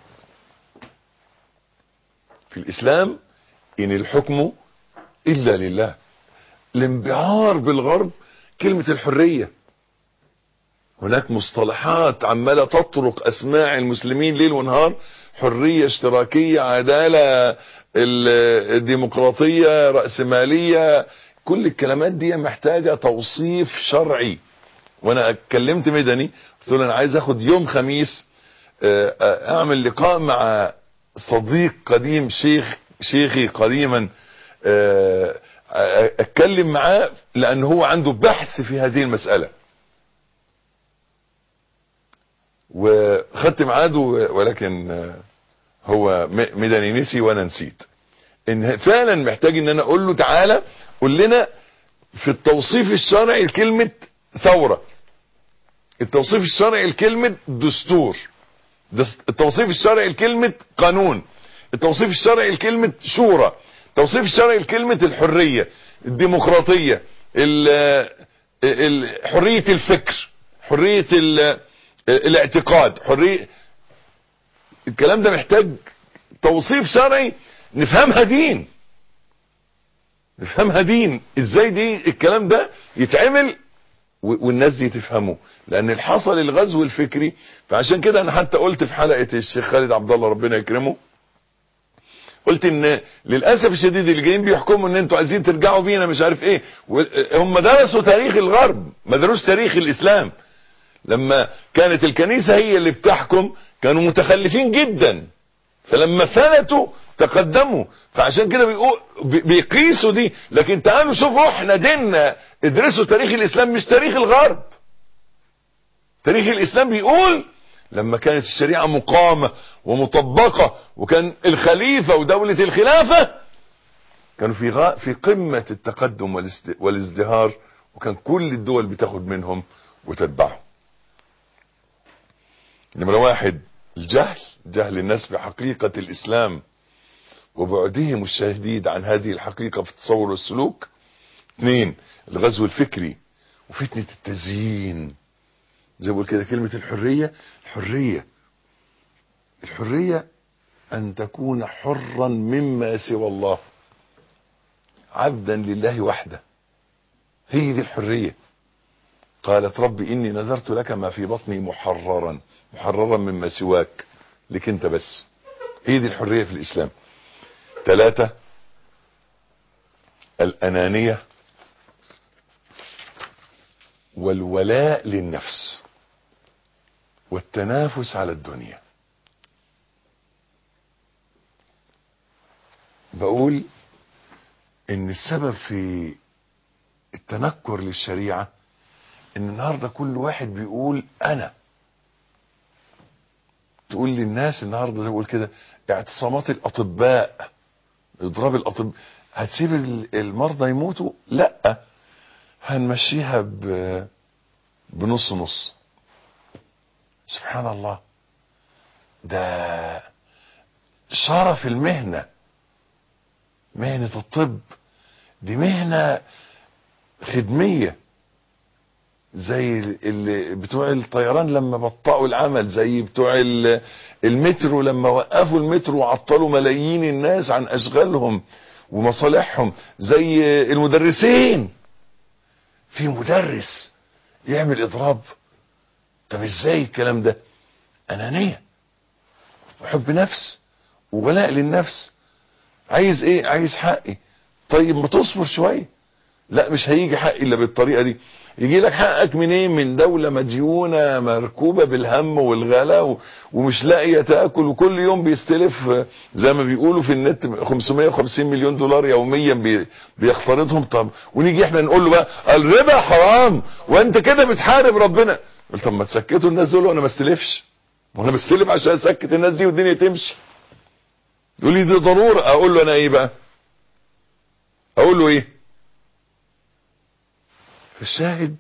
في الاسلام ان الحكم الا لله الانبهار بالغرب كلمة الحرية هناك مصطلحات عمالة تطرق اسماع المسلمين ليل ونهار حرية اشتراكية عدالة ال- الديمقراطية رأسمالية كل الكلمات دي محتاجة توصيف شرعي وانا اتكلمت مدني قلت له انا عايز اخد يوم خميس آه، آه، اعمل لقاء مع صديق قديم شيخ شيخي قديما آه، آه، اتكلم معاه لان هو عنده بحث في هذه المسألة وخدت ميعاده ولكن آه، هو م- مدني نسي وانا نسيت ان فعلا محتاج ان انا اقول له تعالى قول لنا في التوصيف الشرعي لكلمة ثورة التوصيف الشرعي لكلمة دستور دس- التوصيف الشرعي لكلمة قانون التوصيف الشرعي لكلمة شورى التوصيف الشرعي لكلمة الحرية الديمقراطية ال- ال- حرية الفكر حرية ال- الاعتقاد حرية الكلام ده محتاج توصيف شرعي نفهمها دين نفهمها دين ازاي دي الكلام ده يتعمل و- والناس دي تفهمه لان اللي حصل الغزو الفكري فعشان كده انا حتى قلت في حلقة الشيخ خالد عبد الله ربنا يكرمه قلت ان للاسف الشديد اللي جايين بيحكموا ان انتوا عايزين ترجعوا بينا مش عارف ايه و- هم درسوا تاريخ الغرب ما دروش تاريخ الاسلام لما كانت الكنيسة هي اللي بتحكم كانوا متخلفين جدا فلما فلتوا تقدموا فعشان كده بيقو- بي- بيقيسوا دي لكن تعالوا شوفوا احنا ديننا ادرسوا تاريخ الاسلام مش تاريخ الغرب تاريخ الاسلام بيقول لما كانت الشريعة مقامة ومطبقة وكان الخليفة ودولة الخلافة كانوا في غا في قمة التقدم والاست- والازدهار وكان كل الدول بتاخد منهم وتتبعهم نمرة واحد الجهل جهل الناس بحقيقة الإسلام وبعدهم الشديد عن هذه الحقيقة في التصور والسلوك اثنين الغزو الفكري وفتنة التزيين زي ما بقول كده كلمة الحرية الحرية الحرية أن تكون حرا مما سوى الله عبدا لله وحده هي دي الحرية قالت رب إني نذرت لك ما في بطني محررا محررا مما سواك لك انت بس هي دي الحرية في الإسلام ثلاثة الأنانية والولاء للنفس والتنافس على الدنيا بقول ان السبب في التنكر للشريعة ان النهاردة كل واحد بيقول انا تقول للناس النهاردة زي ما بقول كده اعتصامات الاطباء اضراب الاطباء هتسيب ال- المرضى يموتوا لا هنمشيها ب... بنص نص سبحان الله ده شرف المهنة مهنة الطب دي مهنة خدمية زي اللي بتوع الطيران لما بطئوا العمل زي بتوع ال- المترو لما وقفوا المترو وعطلوا ملايين الناس عن اشغالهم ومصالحهم زي المدرسين في مدرس يعمل اضراب طب ازاي الكلام ده انانيه وحب نفس وولاء للنفس عايز ايه عايز حقي طيب ما تصبر شويه لا مش هيجي حق الا بالطريقه دي يجي لك حقك منين من دولة مديونة مركوبة بالهم والغلا و- ومش لاقية تاكل وكل يوم بيستلف آه، زي ما بيقولوا في النت 550 مليون دولار يوميا بي- بيخترضهم طب ونيجي احنا نقول له بقى الربا حرام وانت كده بتحارب ربنا قلت طب ما تسكتوا الناس دول وانا ما استلفش وانا بستلف عشان اسكت الناس دي والدنيا تمشي يقول لي دي ضرورة اقول له انا ايه بقى اقول له ايه فالشاهد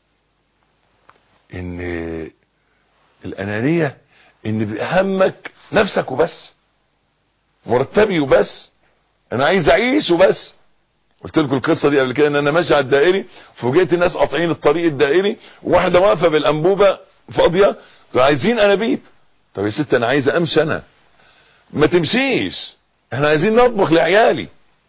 ان الانانية ان بهمك نفسك وبس مرتبي وبس انا عايز اعيش وبس قلت لكم القصه دي قبل كده ان انا ماشي على الدائري فوجئت الناس قاطعين الطريق الدائري وواحده واقفه بالانبوبه فاضيه عايزين انابيب طب يا ست انا عايز امشي انا ما تمشيش احنا عايزين نطبخ لعيالي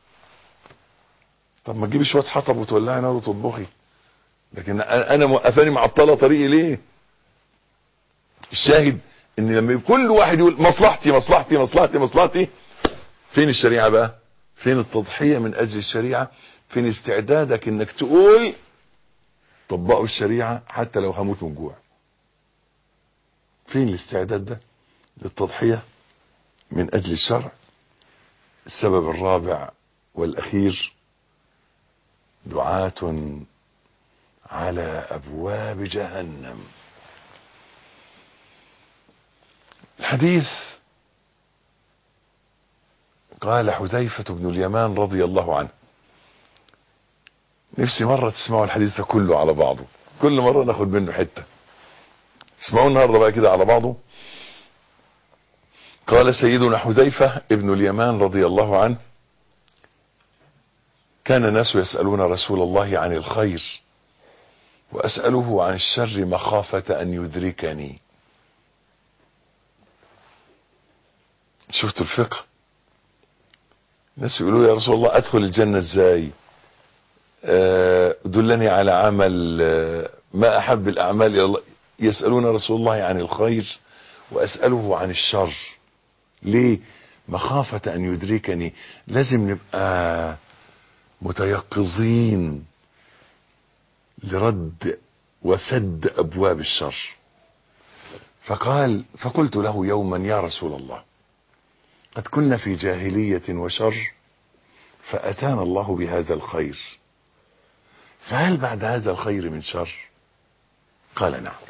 طب ما تجيبي شويه حطب وتولعي نار وتطبخي لكن انا أنا موقفاني معطله طريقي ليه الشاهد ان لما كل واحد يقول مصلحتي مصلحتي مصلحتي مصلحتي فين الشريعه بقى فين التضحيه من اجل الشريعه فين استعدادك انك تقول طبقوا الشريعه حتى لو هموت من جوع فين الاستعداد ده للتضحيه من اجل الشرع السبب الرابع والاخير دعاه على ابواب جهنم الحديث قال حذيفة بن اليمان رضي الله عنه نفسي مرة تسمعوا الحديث ده كله على بعضه كل مرة ناخد منه حتة اسمعوا النهاردة بقى كده على بعضه قال سيدنا حذيفة ابن اليمان رضي الله عنه كان الناس يسألون رسول الله عن الخير وأسأله عن الشر مخافة أن يدركني شفتوا الفقه الناس يقولوا يا رسول الله أدخل الجنة إزاي آه، دلني على عمل آه، ما أحب الأعمال إلى الله يسألون رسول الله عن الخير وأسأله عن الشر ليه مخافة أن يدركني لازم نبقى متيقظين لرد وسد ابواب الشر فقال فقلت له يوما يا رسول الله قد كنا في جاهليه وشر فاتانا الله بهذا الخير فهل بعد هذا الخير من شر قال نعم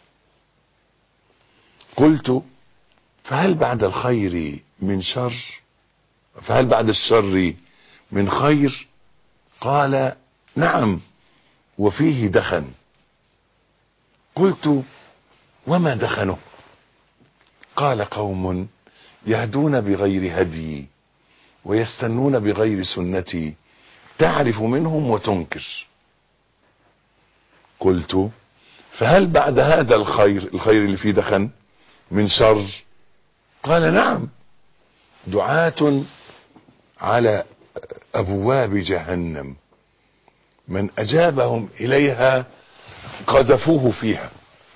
قلت فهل بعد الخير من شر فهل بعد الشر من خير قال نعم وفيه دخن قلت وما دخنه قال قوم يهدون بغير هدي ويستنون بغير سنتي تعرف منهم وتنكر قلت فهل بعد هذا الخير الخير اللي فيه دخن من شر قال نعم دعاة على ابواب جهنم من اجابهم اليها قذفوه فيها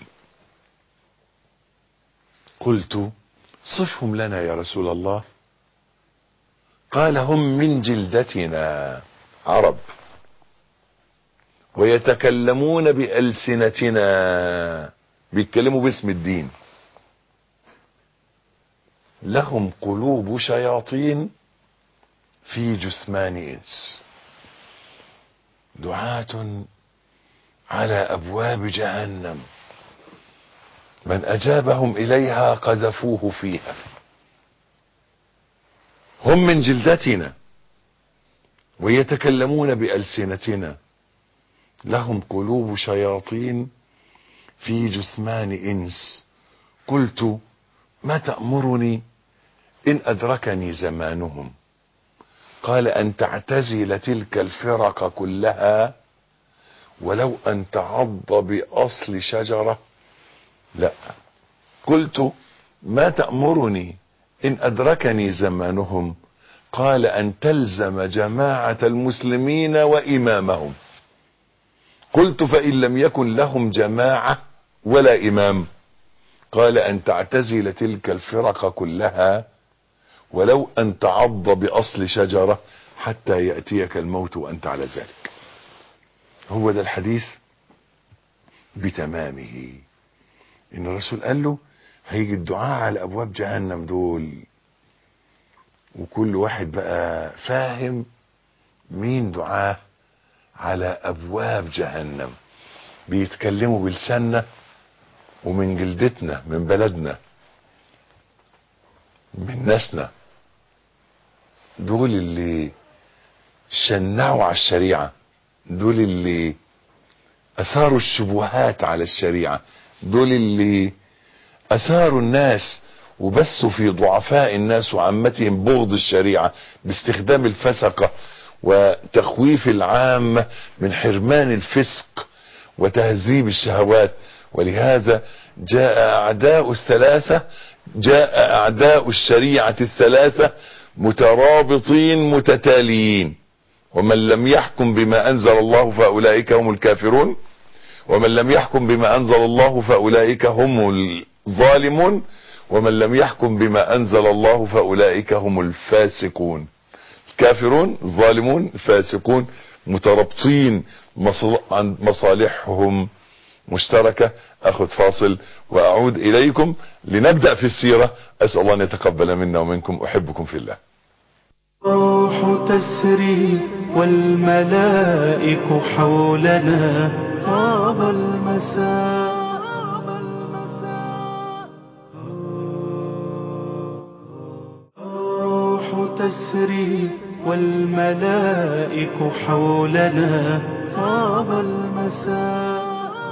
قلت صفهم لنا يا رسول الله قال هم من جلدتنا عرب ويتكلمون بألسنتنا بيتكلموا باسم الدين لهم قلوب شياطين في جثمان انس دعاة على ابواب جهنم من اجابهم اليها قذفوه فيها هم من جلدتنا ويتكلمون بألسنتنا لهم قلوب شياطين في جثمان إنس قلت ما تأمرني إن أدركني زمانهم قال أن تعتزل تلك الفرق كلها ولو أن تعض بأصل شجرة لا قلت ما تأمرني إن أدركني زمانهم قال أن تلزم جماعة المسلمين وإمامهم قلت فإن لم يكن لهم جماعة ولا إمام قال أن تعتزل تلك الفرق كلها ولو أن تعض بأصل شجرة حتى يأتيك الموت وأنت على ذلك هو ده الحديث بتمامه إن الرسول قال له هيجي الدعاء على أبواب جهنم دول وكل واحد بقى فاهم مين دعاه على أبواب جهنم بيتكلموا بلساننا ومن جلدتنا من بلدنا من ناسنا دول اللي شنعوا على الشريعة دول اللي أثاروا الشبهات على الشريعة دول اللي أثاروا الناس وبثوا في ضعفاء الناس وعامتهم بغض الشريعة باستخدام الفسقة وتخويف العامة من حرمان الفسق وتهذيب الشهوات ولهذا جاء أعداء الثلاثة جاء أعداء الشريعة الثلاثة مترابطين متتاليين ومن لم يحكم بما أنزل الله فأولئك هم الكافرون ومن لم يحكم بما أنزل الله فأولئك هم الظالمون ومن لم يحكم بما أنزل الله فأولئك هم الفاسقون الكافرون الظالمون الفاسقون مترابطين عن مصالحهم مشتركة اخذ فاصل واعود اليكم لنبدأ في السيرة اسأل الله ان يتقبل منا ومنكم احبكم في الله روح تسري والملائك حولنا طاب المساء روح تسري والملائك حولنا طاب المساء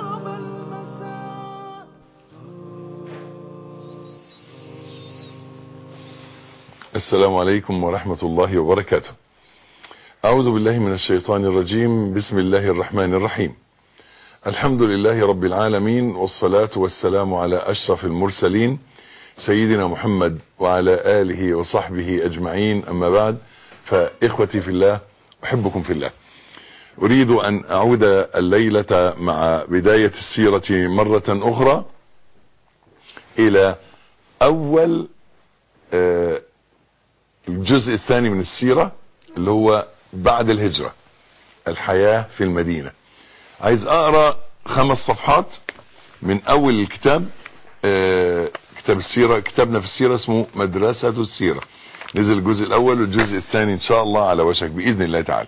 السلام عليكم ورحمة الله وبركاته أعوذ بالله من الشيطان الرجيم بسم الله الرحمن الرحيم الحمد لله رب العالمين والصلاة والسلام على أشرف المرسلين سيدنا محمد وعلى آله وصحبه أجمعين أما بعد فإخوتي في الله أحبكم في الله أريد أن أعود الليلة مع بداية السيرة مرة أخرى إلى أول آه الجزء الثاني من السيرة اللي هو بعد الهجرة الحياة في المدينة عايز اقرا خمس صفحات من اول الكتاب آه كتاب السيرة كتابنا في السيرة اسمه مدرسة السيرة نزل الجزء الاول والجزء الثاني ان شاء الله على وشك باذن الله تعالى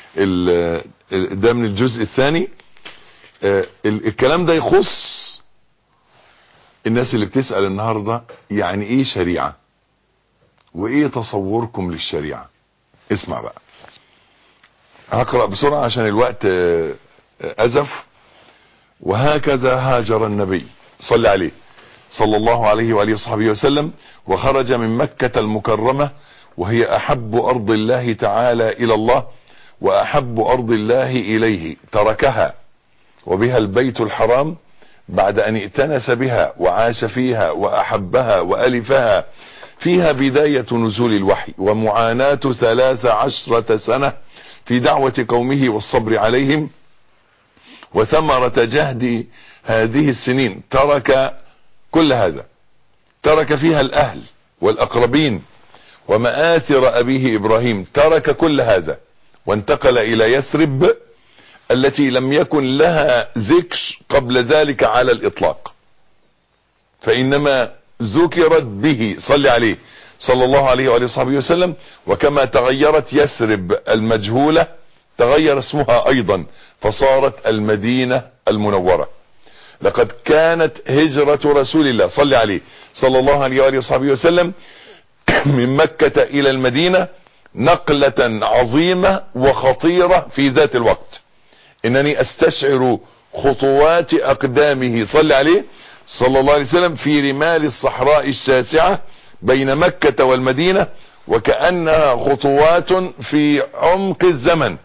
ده من الجزء الثاني آه الكلام ده يخص الناس اللي بتسأل النهاردة يعني ايه شريعة وايه تصوركم للشريعة اسمع بقى هقرأ بسرعة عشان الوقت ازف وهكذا هاجر النبي صلى عليه صلى الله عليه وآله وصحبه وسلم وخرج من مكة المكرمة وهي احب ارض الله تعالى الى الله واحب ارض الله اليه تركها وبها البيت الحرام بعد ان ائتنس بها وعاش فيها واحبها والفها فيها بداية نزول الوحي ومعاناة ثلاث عشرة سنة في دعوة قومه والصبر عليهم وثمرة جهد هذه السنين ترك كل هذا ترك فيها الأهل والأقربين ومآثر أبيه إبراهيم ترك كل هذا وانتقل إلى يثرب التي لم يكن لها ذكر قبل ذلك على الإطلاق فإنما ذكرت به صلى عليه صلى الله عليه وآله وصحبه وسلم وكما تغيرت يثرب المجهولة تغير اسمها ايضا فصارت المدينة المنورة لقد كانت هجرة رسول الله صلى عليه صلى الله عليه وآله وصحبه وسلم من مكة الى المدينة نقلة عظيمة وخطيرة في ذات الوقت انني استشعر خطوات اقدامه صلى عليه صلى الله عليه وسلم في رمال الصحراء الشاسعة بين مكة والمدينة وكأنها خطوات في عمق الزمن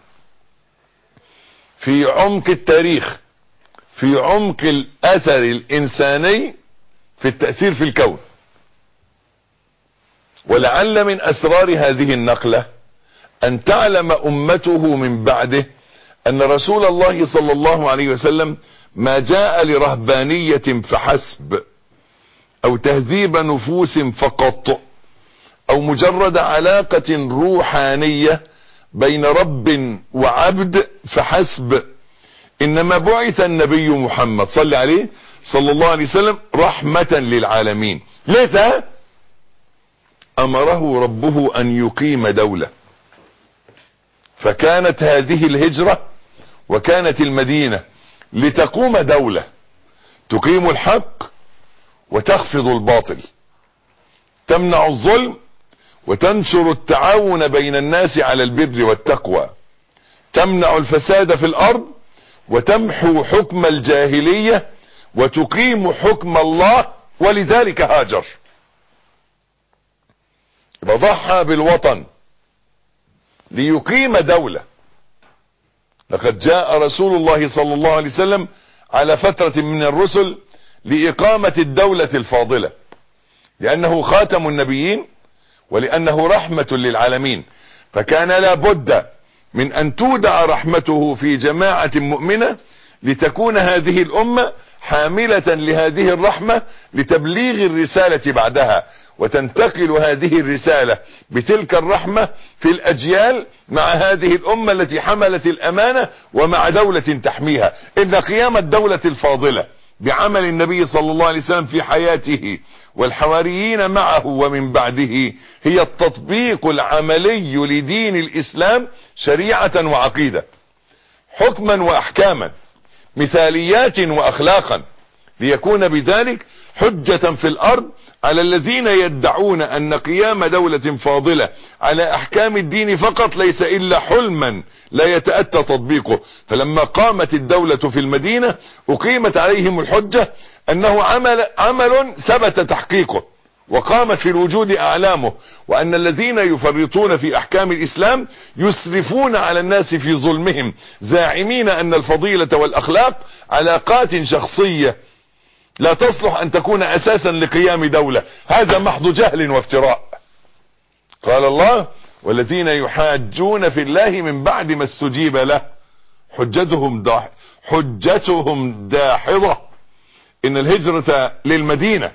في عمق التاريخ في عمق الاثر الانساني في التأثير في الكون ولعل من اسرار هذه النقلة ان تعلم امته من بعده ان رسول الله صلى الله عليه وسلم ما جاء لرهبانية فحسب او تهذيب نفوس فقط او مجرد علاقة روحانية بين رب وعبد فحسب انما بعث النبي محمد صلى عليه صلى الله عليه وسلم رحمة للعالمين لذا امره ربه ان يقيم دولة فكانت هذه الهجرة وكانت المدينة لتقوم دولة تقيم الحق وتخفض الباطل تمنع الظلم وتنشر التعاون بين الناس على البر والتقوى تمنع الفساد في الارض وتمحو حكم الجاهلية وتقيم حكم الله ولذلك هاجر وضحى بالوطن ليقيم دولة لقد جاء رسول الله صلى الله عليه وسلم على فترة من الرسل لإقامة الدولة الفاضلة لأنه خاتم النبيين ولأنه رحمة للعالمين فكان لا بد من أن تودع رحمته في جماعة مؤمنة لتكون هذه الأمة حاملة لهذه الرحمة لتبليغ الرسالة بعدها وتنتقل هذه الرسالة بتلك الرحمة في الأجيال مع هذه الأمة التي حملت الأمانة ومع دولة تحميها إن قيام الدولة الفاضلة بعمل النبي صلى الله عليه وسلم في حياته والحواريين معه ومن بعده هي التطبيق العملي لدين الإسلام شريعة وعقيدة حكما وأحكاما مثاليات وأخلاقا ليكون بذلك حجة في الأرض على الذين يدعون أن قيام دولة فاضلة على أحكام الدين فقط ليس إلا حلما لا يتأتى تطبيقه فلما قامت الدولة في المدينة أقيمت عليهم الحجة أنه عمل, عمل ثبت تحقيقه وقامت في الوجود أعلامه وأن الذين يفرطون في أحكام الإسلام يسرفون على الناس في ظلمهم زاعمين أن الفضيلة والأخلاق علاقات شخصية لا تصلح أن تكون أساسا لقيام دولة هذا محض جهل وافتراء قال الله والذين يحاجون في الله من بعد ما استجيب له حجتهم داح حجتهم داحضة إن الهجرة للمدينة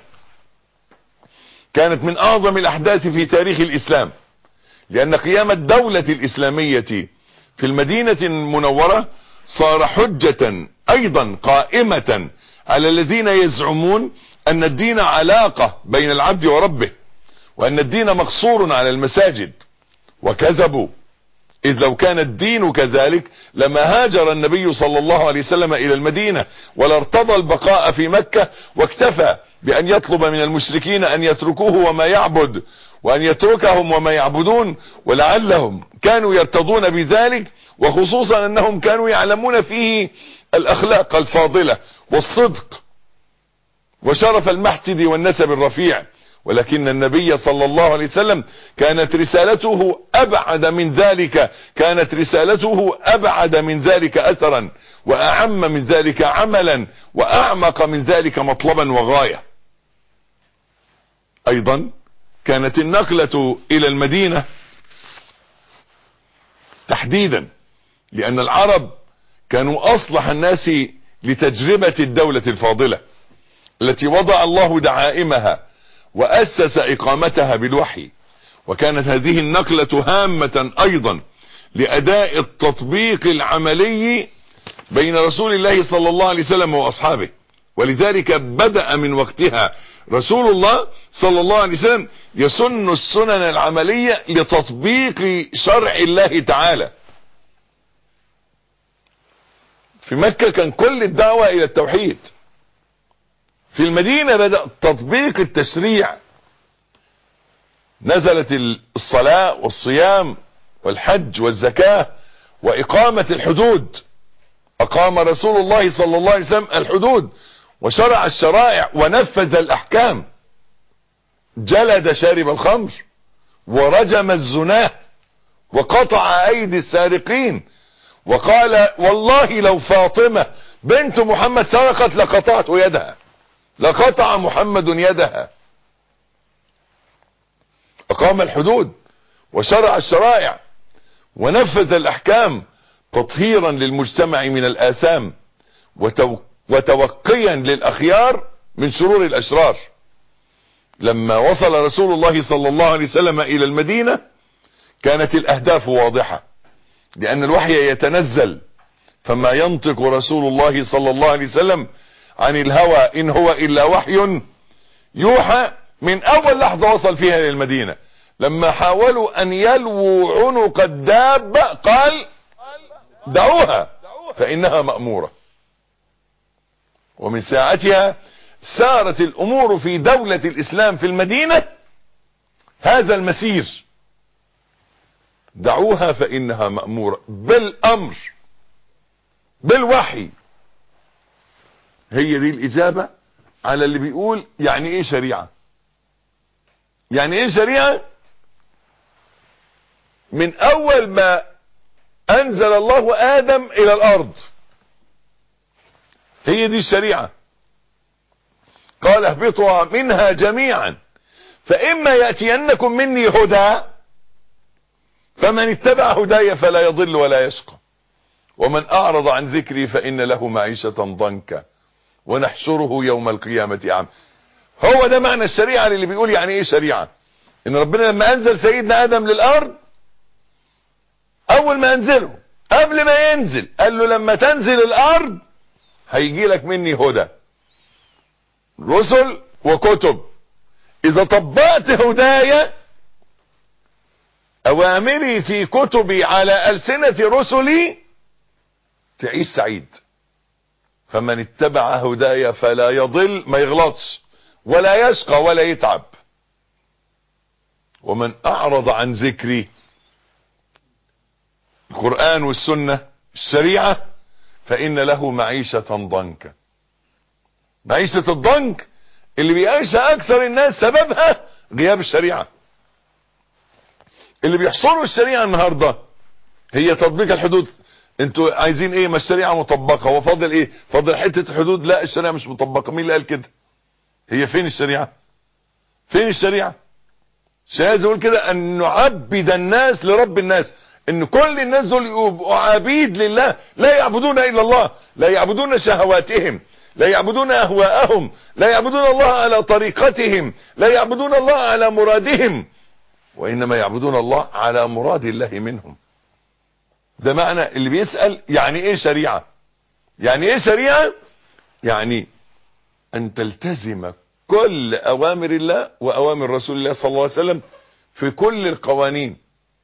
كانت من اعظم الاحداث في تاريخ الاسلام لان قيام الدولة الاسلامية في المدينة المنورة صار حجة ايضا قائمة على الذين يزعمون ان الدين علاقة بين العبد وربه وان الدين مقصور على المساجد وكذبوا اذ لو كان الدين كذلك لما هاجر النبي صلى الله عليه وسلم الى المدينة ولا ارتضى البقاء في مكة واكتفى بأن يطلب من المشركين أن يتركوه وما يعبد وأن يتركهم وما يعبدون ولعلهم كانوا يرتضون بذلك وخصوصا أنهم كانوا يعلمون فيه الأخلاق الفاضلة والصدق وشرف المحتد والنسب الرفيع ولكن النبي صلى الله عليه وسلم كانت رسالته أبعد من ذلك كانت رسالته أبعد من ذلك أثرا وأعم من ذلك عملا وأعمق من ذلك مطلبا وغاية ايضا كانت النقلة الى المدينة تحديدا لان العرب كانوا اصلح الناس لتجربة الدولة الفاضلة التي وضع الله دعائمها واسس اقامتها بالوحي وكانت هذه النقلة هامة ايضا لاداء التطبيق العملي بين رسول الله صلى الله عليه وسلم واصحابه ولذلك بدأ من وقتها رسول الله صلى الله عليه وسلم يسن السنن العملية لتطبيق شرع الله تعالى في مكة كان كل الدعوة الى التوحيد في المدينة بدأ تطبيق التشريع نزلت الصلاة والصيام والحج والزكاة وإقامة الحدود أقام رسول الله صلى الله عليه وسلم الحدود وشرع الشرائع ونفذ الأحكام جلد شارب الخمر ورجم الزناه وقطع أيدي السارقين وقال والله لو فاطمة بنت محمد سرقت لقطعت يدها لقطع محمد يدها أقام الحدود وشرع الشرائع ونفذ الأحكام تطهيرا للمجتمع من الآثام وتو وتوقيا للأخيار من شرور الأشرار لما وصل رسول الله صلى الله عليه وسلم إلى المدينة كانت الأهداف واضحة لأن الوحي يتنزل فما ينطق رسول الله صلى الله عليه وسلم عن الهوى إن هو إلا وحي يوحى من أول لحظة وصل فيها للمدينة لما حاولوا أن يلووا عنق الدابة قال دعوها فإنها مأمورة ومن ساعتها سارت الأمور في دولة الإسلام في المدينة هذا المسير دعوها فإنها مأمورة بالأمر بالوحي هي دي الإجابة على اللي بيقول يعني إيه شريعة يعني إيه شريعة من أول ما أنزل الله آدم إلى الأرض هي دي الشريعة قال اهبطوا منها جميعا فإما يأتينكم مني هدى فمن اتبع هداي فلا يضل ولا يشقى ومن أعرض عن ذكري فإن له معيشة ضنكا ونحشره يوم القيامة أعمى هو ده معنى الشريعة اللي بيقول يعني ايه شريعة ان ربنا لما انزل سيدنا ادم للارض اول ما انزله قبل ما ينزل قال له لما تنزل الارض هيجي لك مني هدى رسل وكتب اذا طبقت هدايا اوامري في كتبي على السنة رسلي تعيش سعيد فمن اتبع هدايا فلا يضل ما يغلطش ولا يشقى ولا يتعب ومن اعرض عن ذكري القرآن والسنة الشريعة فإن له معيشة ضنكا معيشة الضنك اللي بيعيشها أكثر الناس سببها غياب الشريعة اللي بيحصروا الشريعة النهاردة هي تطبيق الحدود انتوا عايزين ايه ما الشريعة مطبقة وفاضل ايه فاضل حتة الحدود لا الشريعة مش مطبقة مين اللي قال كده هي فين الشريعة فين الشريعة مش عايز اقول كده ان نعبد الناس لرب الناس ان كل الناس دول يبقوا عبيد لله لا يعبدون الا الله لا يعبدون شهواتهم لا يعبدون اهواءهم لا يعبدون الله على طريقتهم لا يعبدون الله على مرادهم وانما يعبدون الله على مراد الله منهم ده معنى اللي بيسأل يعني ايه شريعة يعني ايه شريعة يعني ان تلتزم كل اوامر الله واوامر رسول الله صلى الله عليه وسلم في كل القوانين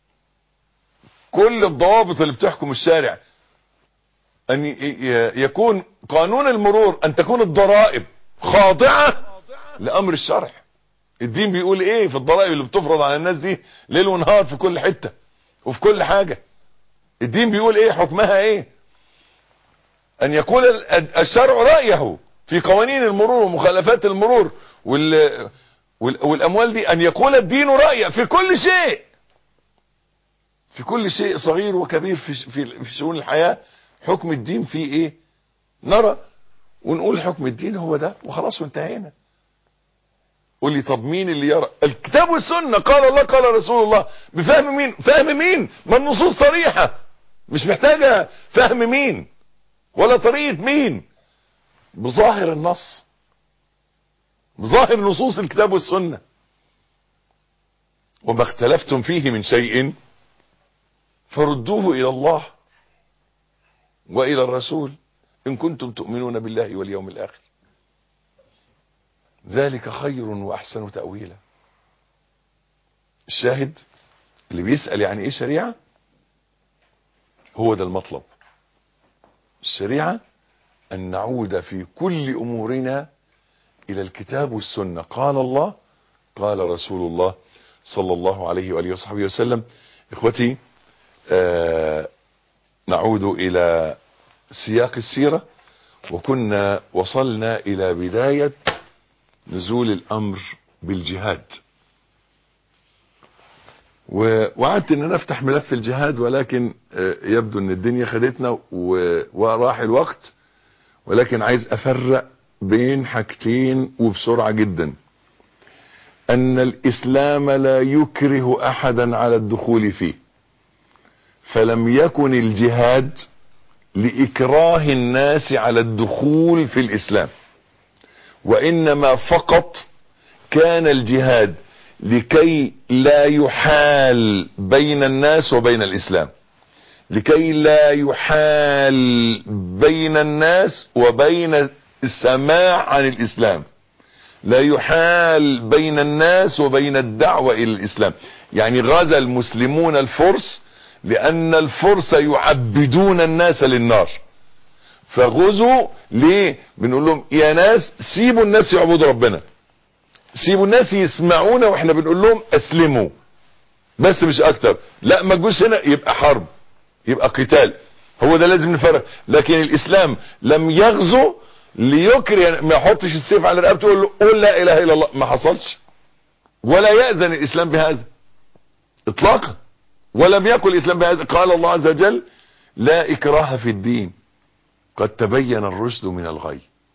كل الضوابط اللي بتحكم الشارع ان يكون قانون المرور ان تكون الضرائب خاضعة لامر الشرع الدين بيقول ايه في الضرائب اللي بتفرض على الناس دي ليل ونهار في كل حتة وفي كل حاجة الدين بيقول ايه حكمها ايه ان يكون الشرع رأيه في قوانين المرور ومخالفات المرور وال والاموال دي ان يكون الدين رأيه في كل شيء في كل شيء صغير وكبير في في في شؤون الحياة حكم الدين فيه ايه نرى ونقول حكم الدين هو ده وخلاص وانتهينا قول لي طب مين اللي يرى الكتاب والسنة قال الله قال رسول الله بفهم مين فهم مين ما النصوص صريحة مش محتاجة فهم مين ولا طريقة مين بظاهر النص بظاهر نصوص الكتاب والسنة وما اختلفتم فيه من شيء فردوه الى الله والى الرسول ان كنتم تؤمنون بالله واليوم الاخر ذلك خير واحسن تأويلا الشاهد اللي بيسأل يعني ايه شريعة هو ده المطلب الشريعة ان نعود في كل امورنا الى الكتاب والسنة قال الله قال رسول الله صلى الله عليه وآله وصحبه وسلم اخوتي آه نعود الى سياق السيرة وكنا وصلنا الى بداية نزول الامر بالجهاد ووعدت ان نفتح ملف الجهاد ولكن يبدو ان الدنيا خدتنا وراح الوقت ولكن عايز افرق بين حاجتين وبسرعة جدا ان الاسلام لا يكره احدا على الدخول فيه فلم يكن الجهاد لاكراه الناس على الدخول في الاسلام وانما فقط كان الجهاد لكي لا يحال بين الناس وبين الاسلام لكي لا يحال بين الناس وبين السماع عن الاسلام لا يحال بين الناس وبين الدعوة الى الاسلام يعني غزا المسلمون الفرس لان الفرس يعبدون الناس للنار فغزوا ليه بنقول لهم يا ناس سيبوا الناس يعبدوا ربنا سيبوا الناس يسمعونا واحنا بنقول لهم اسلموا بس مش اكتر لا ما تجوش هنا يبقى حرب يبقى قتال هو ده لازم نفرق لكن الاسلام لم يغزو ليكره ما يحطش السيف على رقبته ويقول له قول لا اله الا الله ما حصلش ولا يأذن الاسلام بهذا اطلاقا ولم يكن الاسلام بهذا قال الله عز وجل لا اكراه في الدين قد تبين الرشد من الغي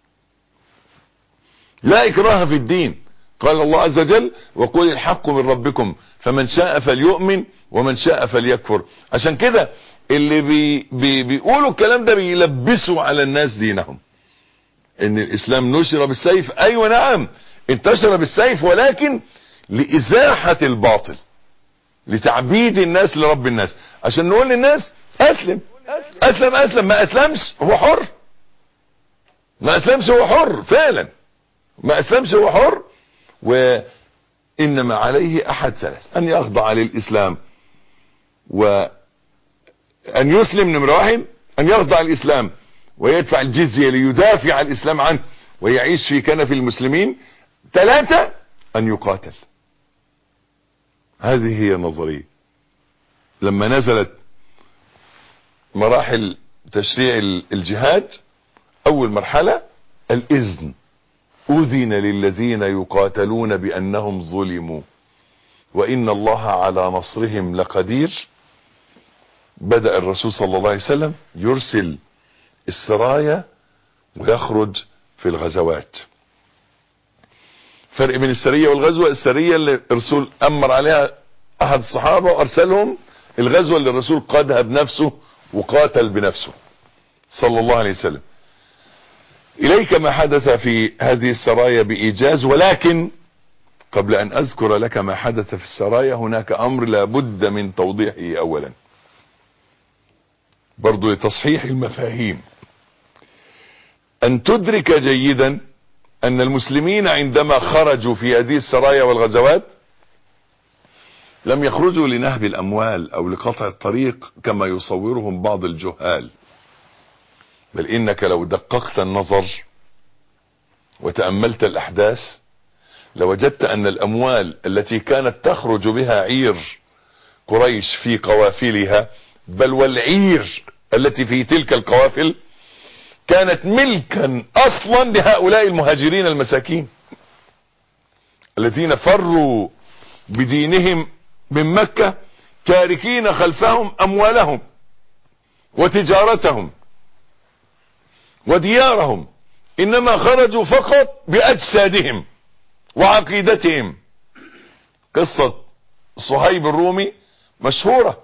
لا اكراه في الدين قال الله عز وجل وقل الحق من ربكم فمن شاء فليؤمن ومن شاء فليكفر عشان كده اللي بي بي بيقولوا الكلام ده بيلبسوا على الناس دينهم ان الاسلام نشر بالسيف ايوه نعم انتشر بالسيف ولكن لازاحة الباطل لتعبيد الناس لرب الناس عشان نقول للناس اسلم اسلم اسلم ما اسلمش هو حر ما اسلمش هو حر فعلا ما اسلمش هو حر وانما عليه احد ثلاث ان يخضع للاسلام وان يسلم نمرة واحد ان يخضع الاسلام ويدفع الجزية ليدافع الاسلام عنه ويعيش في كنف المسلمين ثلاثة ان يقاتل هذه هي النظرية لما نزلت مراحل تشريع الجهاد اول مرحلة الاذن اذن للذين يقاتلون بانهم ظلموا وان الله على نصرهم لقدير بدأ الرسول صلى الله عليه وسلم يرسل السرايا ويخرج في الغزوات فرق بين السرية والغزوة السرية اللي الرسول امر عليها احد الصحابة وارسلهم الغزوة اللي الرسول قادها بنفسه وقاتل بنفسه صلى الله عليه وسلم اليك ما حدث في هذه السرايا بايجاز ولكن قبل ان اذكر لك ما حدث في السرايا هناك امر لابد من توضيحه اولا برضو لتصحيح المفاهيم ان تدرك جيدا ان المسلمين عندما خرجوا في هذه السرايا والغزوات لم يخرجوا لنهب الاموال او لقطع الطريق كما يصورهم بعض الجهال بل انك لو دققت النظر وتأملت الاحداث لوجدت ان الاموال التي كانت تخرج بها عير قريش في قوافلها بل والعير التي في تلك القوافل كانت ملكا اصلا لهؤلاء المهاجرين المساكين الذين فروا بدينهم من مكة تاركين خلفهم اموالهم وتجارتهم وديارهم انما خرجوا فقط باجسادهم وعقيدتهم قصة صهيب الرومي مشهورة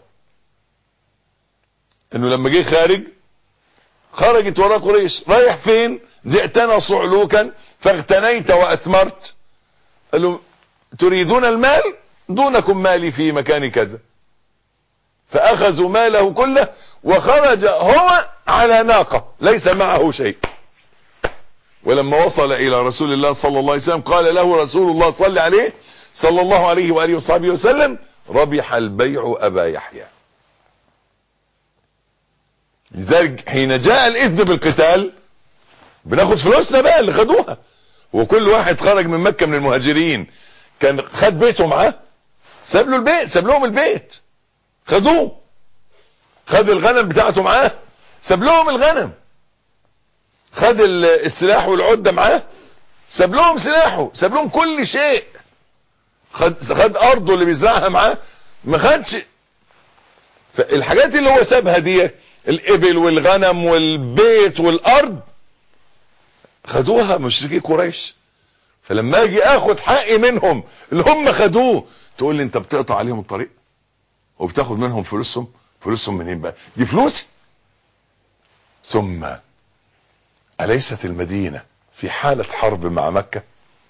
انه لما جه خارج خرجت وراء قريش رايح فين جئتنا صعلوكا فاغتنيت واثمرت قال له تريدون المال دونكم مالي في مكان كذا فاخذوا ماله كله وخرج هو على ناقة ليس معه شيء ولما وصل الى رسول الله صلى الله عليه وسلم قال له رسول الله صلى عليه صلى الله عليه وآله وصحبه وسلم ربح البيع ابا يحيى لذلك حين جاء الاذن بالقتال بناخد فلوسنا بقى اللي خدوها وكل واحد خرج من مكة من المهاجرين كان خد بيته معاه ساب له البيت ساب لهم البيت خدوه خد الغنم بتاعته معاه ساب لهم الغنم خد السلاح والعدة معاه ساب لهم سلاحه ساب لهم كل شيء خد خد ارضه اللي بيزرعها معاه ما خدش فالحاجات اللي هو سابها دي الابل والغنم والبيت والارض خدوها مشركي قريش فلما اجي اخد حقي منهم اللي هم خدوه تقول لي انت بتقطع عليهم الطريق وبتاخد منهم فلوسهم فلوسهم منين بقى دي فلوسي ثم اليست المدينة في حالة حرب مع مكة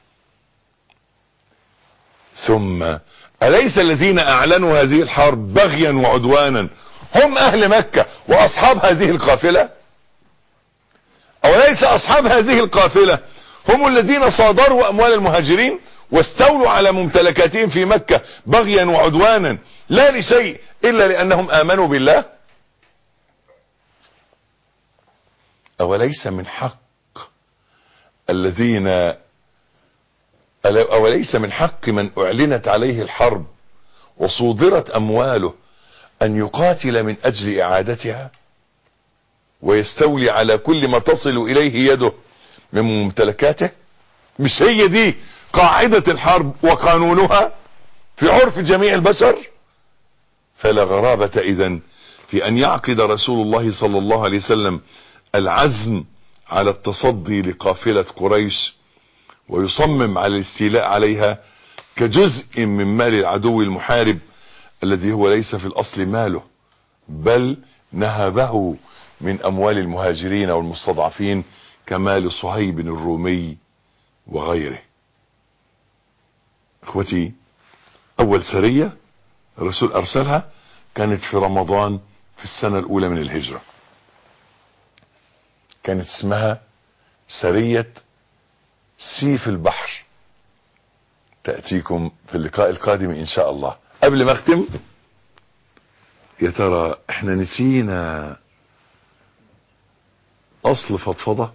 ثم اليس الذين اعلنوا هذه الحرب بغيا وعدوانا هم اهل مكة واصحاب هذه القافلة اوليس اصحاب هذه القافلة هم الذين صادروا اموال المهاجرين واستولوا على ممتلكاتهم في مكة بغيا وعدوانا لا لشيء الا لانهم امنوا بالله اوليس من حق الذين اوليس من حق من اعلنت عليه الحرب وصودرت امواله ان يقاتل من اجل اعادتها ويستولي على كل ما تصل اليه يده من ممتلكاته مش هي دي قاعدة الحرب وقانونها في عرف جميع البشر فلا غرابة اذا في ان يعقد رسول الله صلى الله عليه وسلم العزم على التصدي لقافلة قريش ويصمم على الاستيلاء عليها كجزء من مال العدو المحارب الذي هو ليس في الاصل ماله بل نهبه من اموال المهاجرين والمستضعفين كمال صهيب الرومي وغيره اخوتي اول سرية الرسول ارسلها كانت في رمضان في السنة الاولى من الهجرة كانت اسمها سرية سيف البحر تأتيكم في اللقاء القادم ان شاء الله قبل ما اختم يا ترى احنا نسينا اصل فضفضة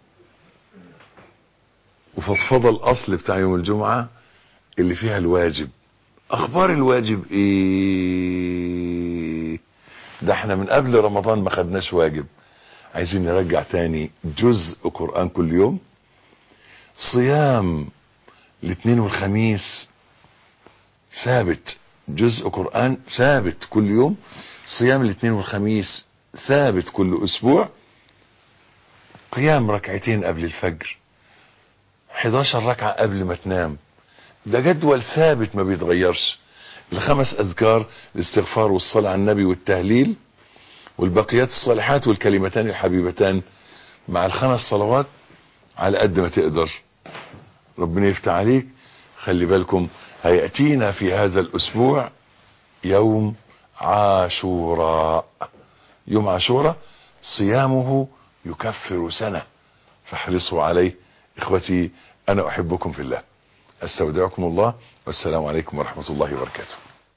وفضفضة الاصل بتاع يوم الجمعة اللي فيها الواجب اخبار الواجب ايه ده احنا من قبل رمضان ما خدناش واجب عايزين نرجع تاني جزء قرآن كل يوم صيام الاثنين والخميس ثابت جزء قرآن ثابت كل يوم صيام الاثنين والخميس ثابت كل اسبوع قيام ركعتين قبل الفجر 11 ركعة قبل ما تنام ده جدول ثابت ما بيتغيرش الخمس اذكار الاستغفار والصلاة على النبي والتهليل والبقيات الصالحات والكلمتان الحبيبتان مع الخمس صلوات على قد ما تقدر ربنا يفتح عليك خلي بالكم هيأتينا في هذا الاسبوع يوم عاشوراء يوم عاشوراء صيامه يكفر سنة فاحرصوا عليه اخوتي انا احبكم في الله استودعكم الله والسلام عليكم ورحمة الله وبركاته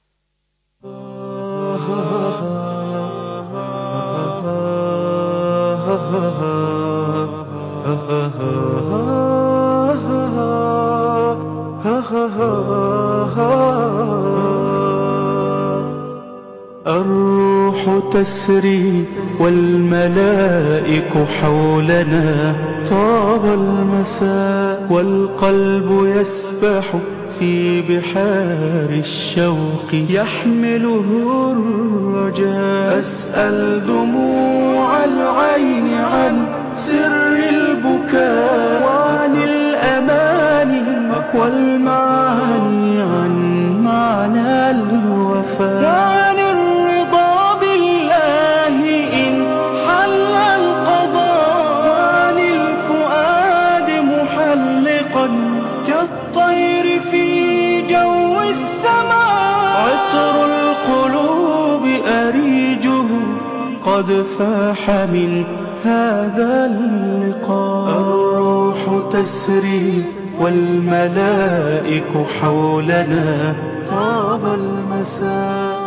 الروح تسري والملائك حولنا طاب المساء والقلب يسبح في بحار الشوق يحمله الرجاء أسأل دموع العين عن سر البكاء وعن الأماني والمعاني عن معنى الوفاء وعن الرضا بالله إن حل القضاء وعن الفؤاد محلقا كالطير في جو السماء عطر القلوب أريجه قد فاح من هذا اللقاء الروح تسري والملائك حولنا طاب المساء